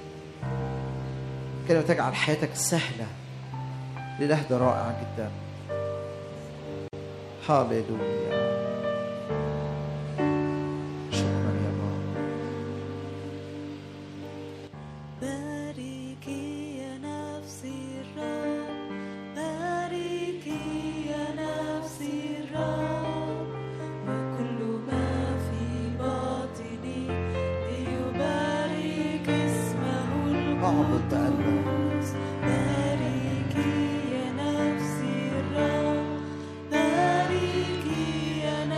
كلمه تجعل حياتك سهله الاله ده رائع جدا هاليلويا شكرا يا رب باركي يا نفسي الرب باركي يا نفسي الرب وكل ما في باطني ليبارك اسمه اعبد بقلبك القدوس باركي يا نفسي الرب باركي يا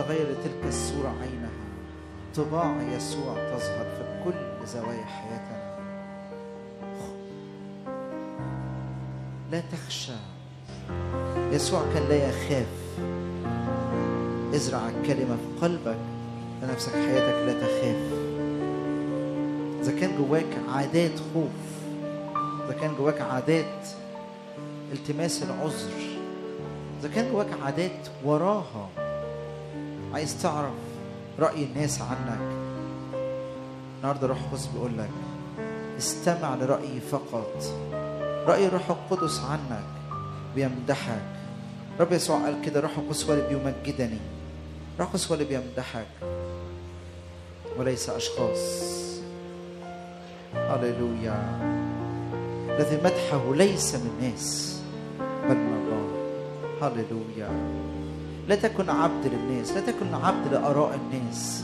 تتغير لتلك الصورة عينها طباع يسوع تظهر في كل زوايا حياتنا لا تخشى يسوع كان لا يخاف ازرع الكلمة في قلبك لنفسك حياتك لا تخاف إذا كان جواك عادات خوف إذا كان جواك عادات التماس العذر إذا كان جواك عادات وراها عايز تعرف رأي الناس عنك النهارده الروح القدس بيقول لك استمع لرأيي فقط رأي الروح القدس عنك بيمدحك رب يسوع قال كده الروح القدس هو اللي بيمجدني الروح القدس هو اللي بيمدحك وليس أشخاص هللويا الذي مدحه ليس من الناس بل من الله هللويا لا تكن عبد للناس لا تكن عبد لآراء الناس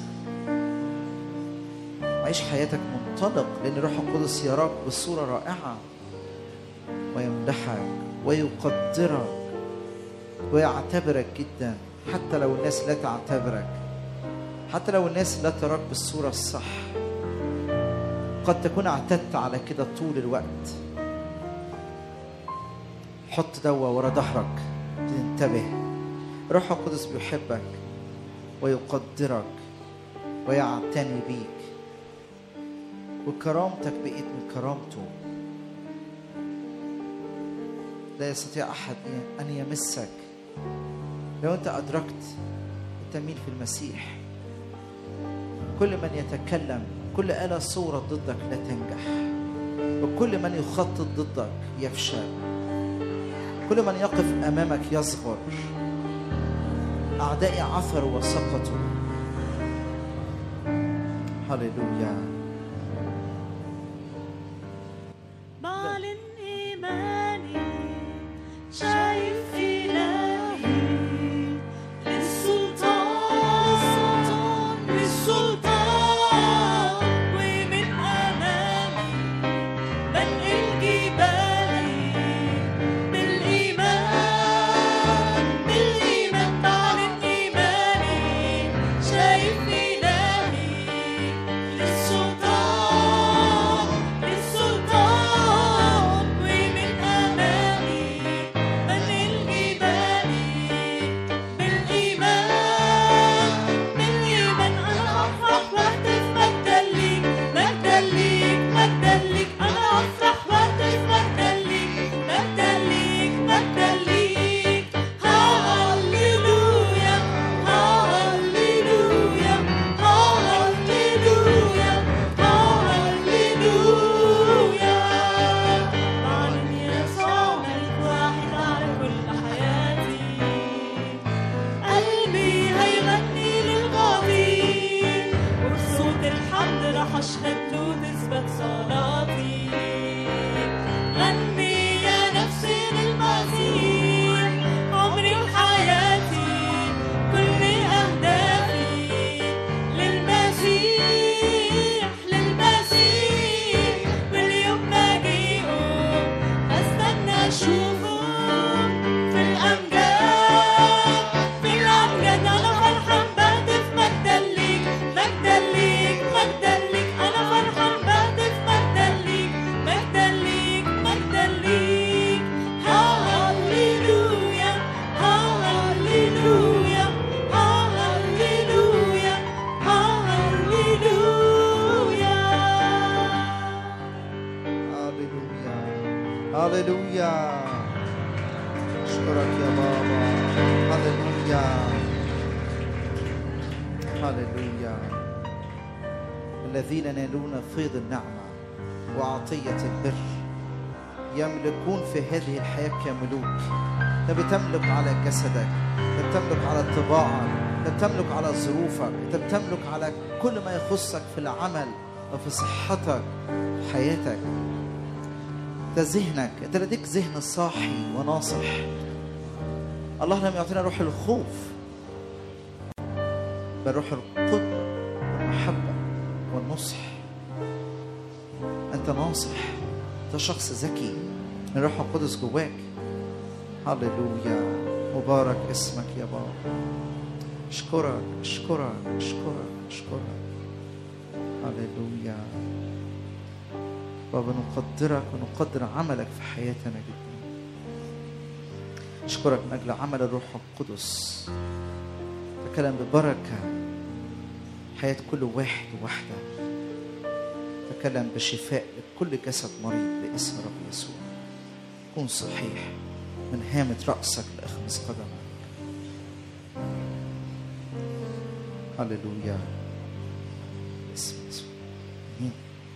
عيش حياتك منطلق لأن الروح القدس يراك بصورة رائعة ويمدحك ويقدرك ويعتبرك جدا حتى لو الناس لا تعتبرك حتى لو الناس لا تراك بالصورة الصح قد تكون اعتدت على كده طول الوقت حط دوا ورا ظهرك تنتبه روح القدس بيحبك ويقدرك ويعتني بيك وكرامتك بقيت من كرامته لا يستطيع احد ان يمسك لو انت ادركت انت مين في المسيح كل من يتكلم كل آلة صورة ضدك لا تنجح وكل من يخطط ضدك يفشل كل من يقف أمامك يصغر أعدائي عثروا وسقطوا هللويا بعلن إيماني شايف إلهي للسلطان للسلطان ومن أمامي بنقل جبالي بالإيمان بالإيمان بعلن إيماني شايف إلهي للسلطان للسلطان ومن أمامي بنقل جبالي بالإيمان بالإيمان أنا أفرح وأهتف مجدا ليك مجدا ليك مجدا ليك أنا أفرح وأهتف مجدا ليك مجدا ليك مجدا ليك هاليلويا هاليلويا هاليلويا هاليلويا بعلن يسوع ملك واحد على كل حياتي قلبي هيغني للغفير وبصوت الحمد رح اشهد له تثبت صلاتي غني يا نفسي للمسيح عمري وحياتي كل اهدافي للمسيح للمسيح واليوم مجيئه استنى اشوفه في الامجاد في الامجاد انا فرحان بهتف مجدا ليك مجدا ليك مجدا ليك انا فرحان بهتف مجدا ليك مجدا ليك مجدا ليك هاليلويا هاليلويا هاليلويا هاليلويا هللويا هللويا اشكرك يا بابا هللويا هللويا الذين ينالون فيض النعمة وعطية البر يملكون في هذه الحياة كملوك انت بتملك على جسدك انت بتملك على طباعك انت بتملك على ظروفك انت بتملك على كل ما يخصك في العمل وفي صحتك في حياتك ده ذهنك انت لديك ذهن صاحي وناصح الله لم يعطينا روح الخوف بل روح القدرة والمحبة والنصح انت ناصح انت شخص ذكي الروح القدس جواك هللويا مبارك اسمك يا بابا اشكرك اشكرك اشكرك اشكرك هللويا بابا نقدرك ونقدر عملك في حياتنا جدا اشكرك من اجل عمل الروح القدس تكلم ببركه حياه كل واحد وواحده تكلم بشفاء لكل جسد مريض باسم رب يسوع كن صحيح من هامة رأسك لأخمص قدمك هللويا باسم يسوع آمين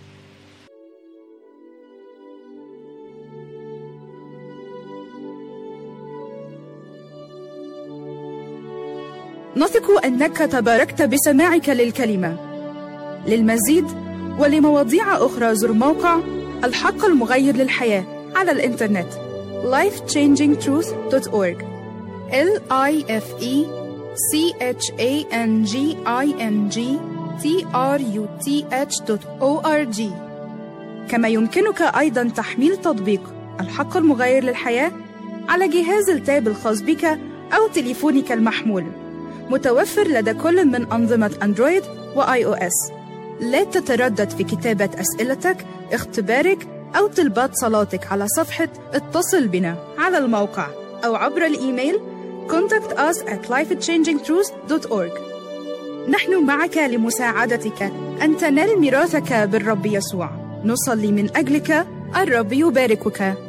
نثق انك تباركت بسماعك للكلمه للمزيد ولمواضيع اخرى زر موقع الحق المغير للحياه على الانترنت lifechangingtruth.org l i f e c h a n g i n g t r u t h o r g كما يمكنك ايضا تحميل تطبيق الحق المغير للحياه على جهاز التاب الخاص بك او تليفونك المحمول متوفر لدى كل من أنظمة أندرويد وآي أو إس. لا تتردد في كتابة أسئلتك، اختبارك أو طلبات صلاتك على صفحة اتصل بنا على الموقع أو عبر الإيميل contact us at lifechangingtruth.org نحن معك لمساعدتك أن تنال ميراثك بالرب يسوع نصلي من أجلك الرب يباركك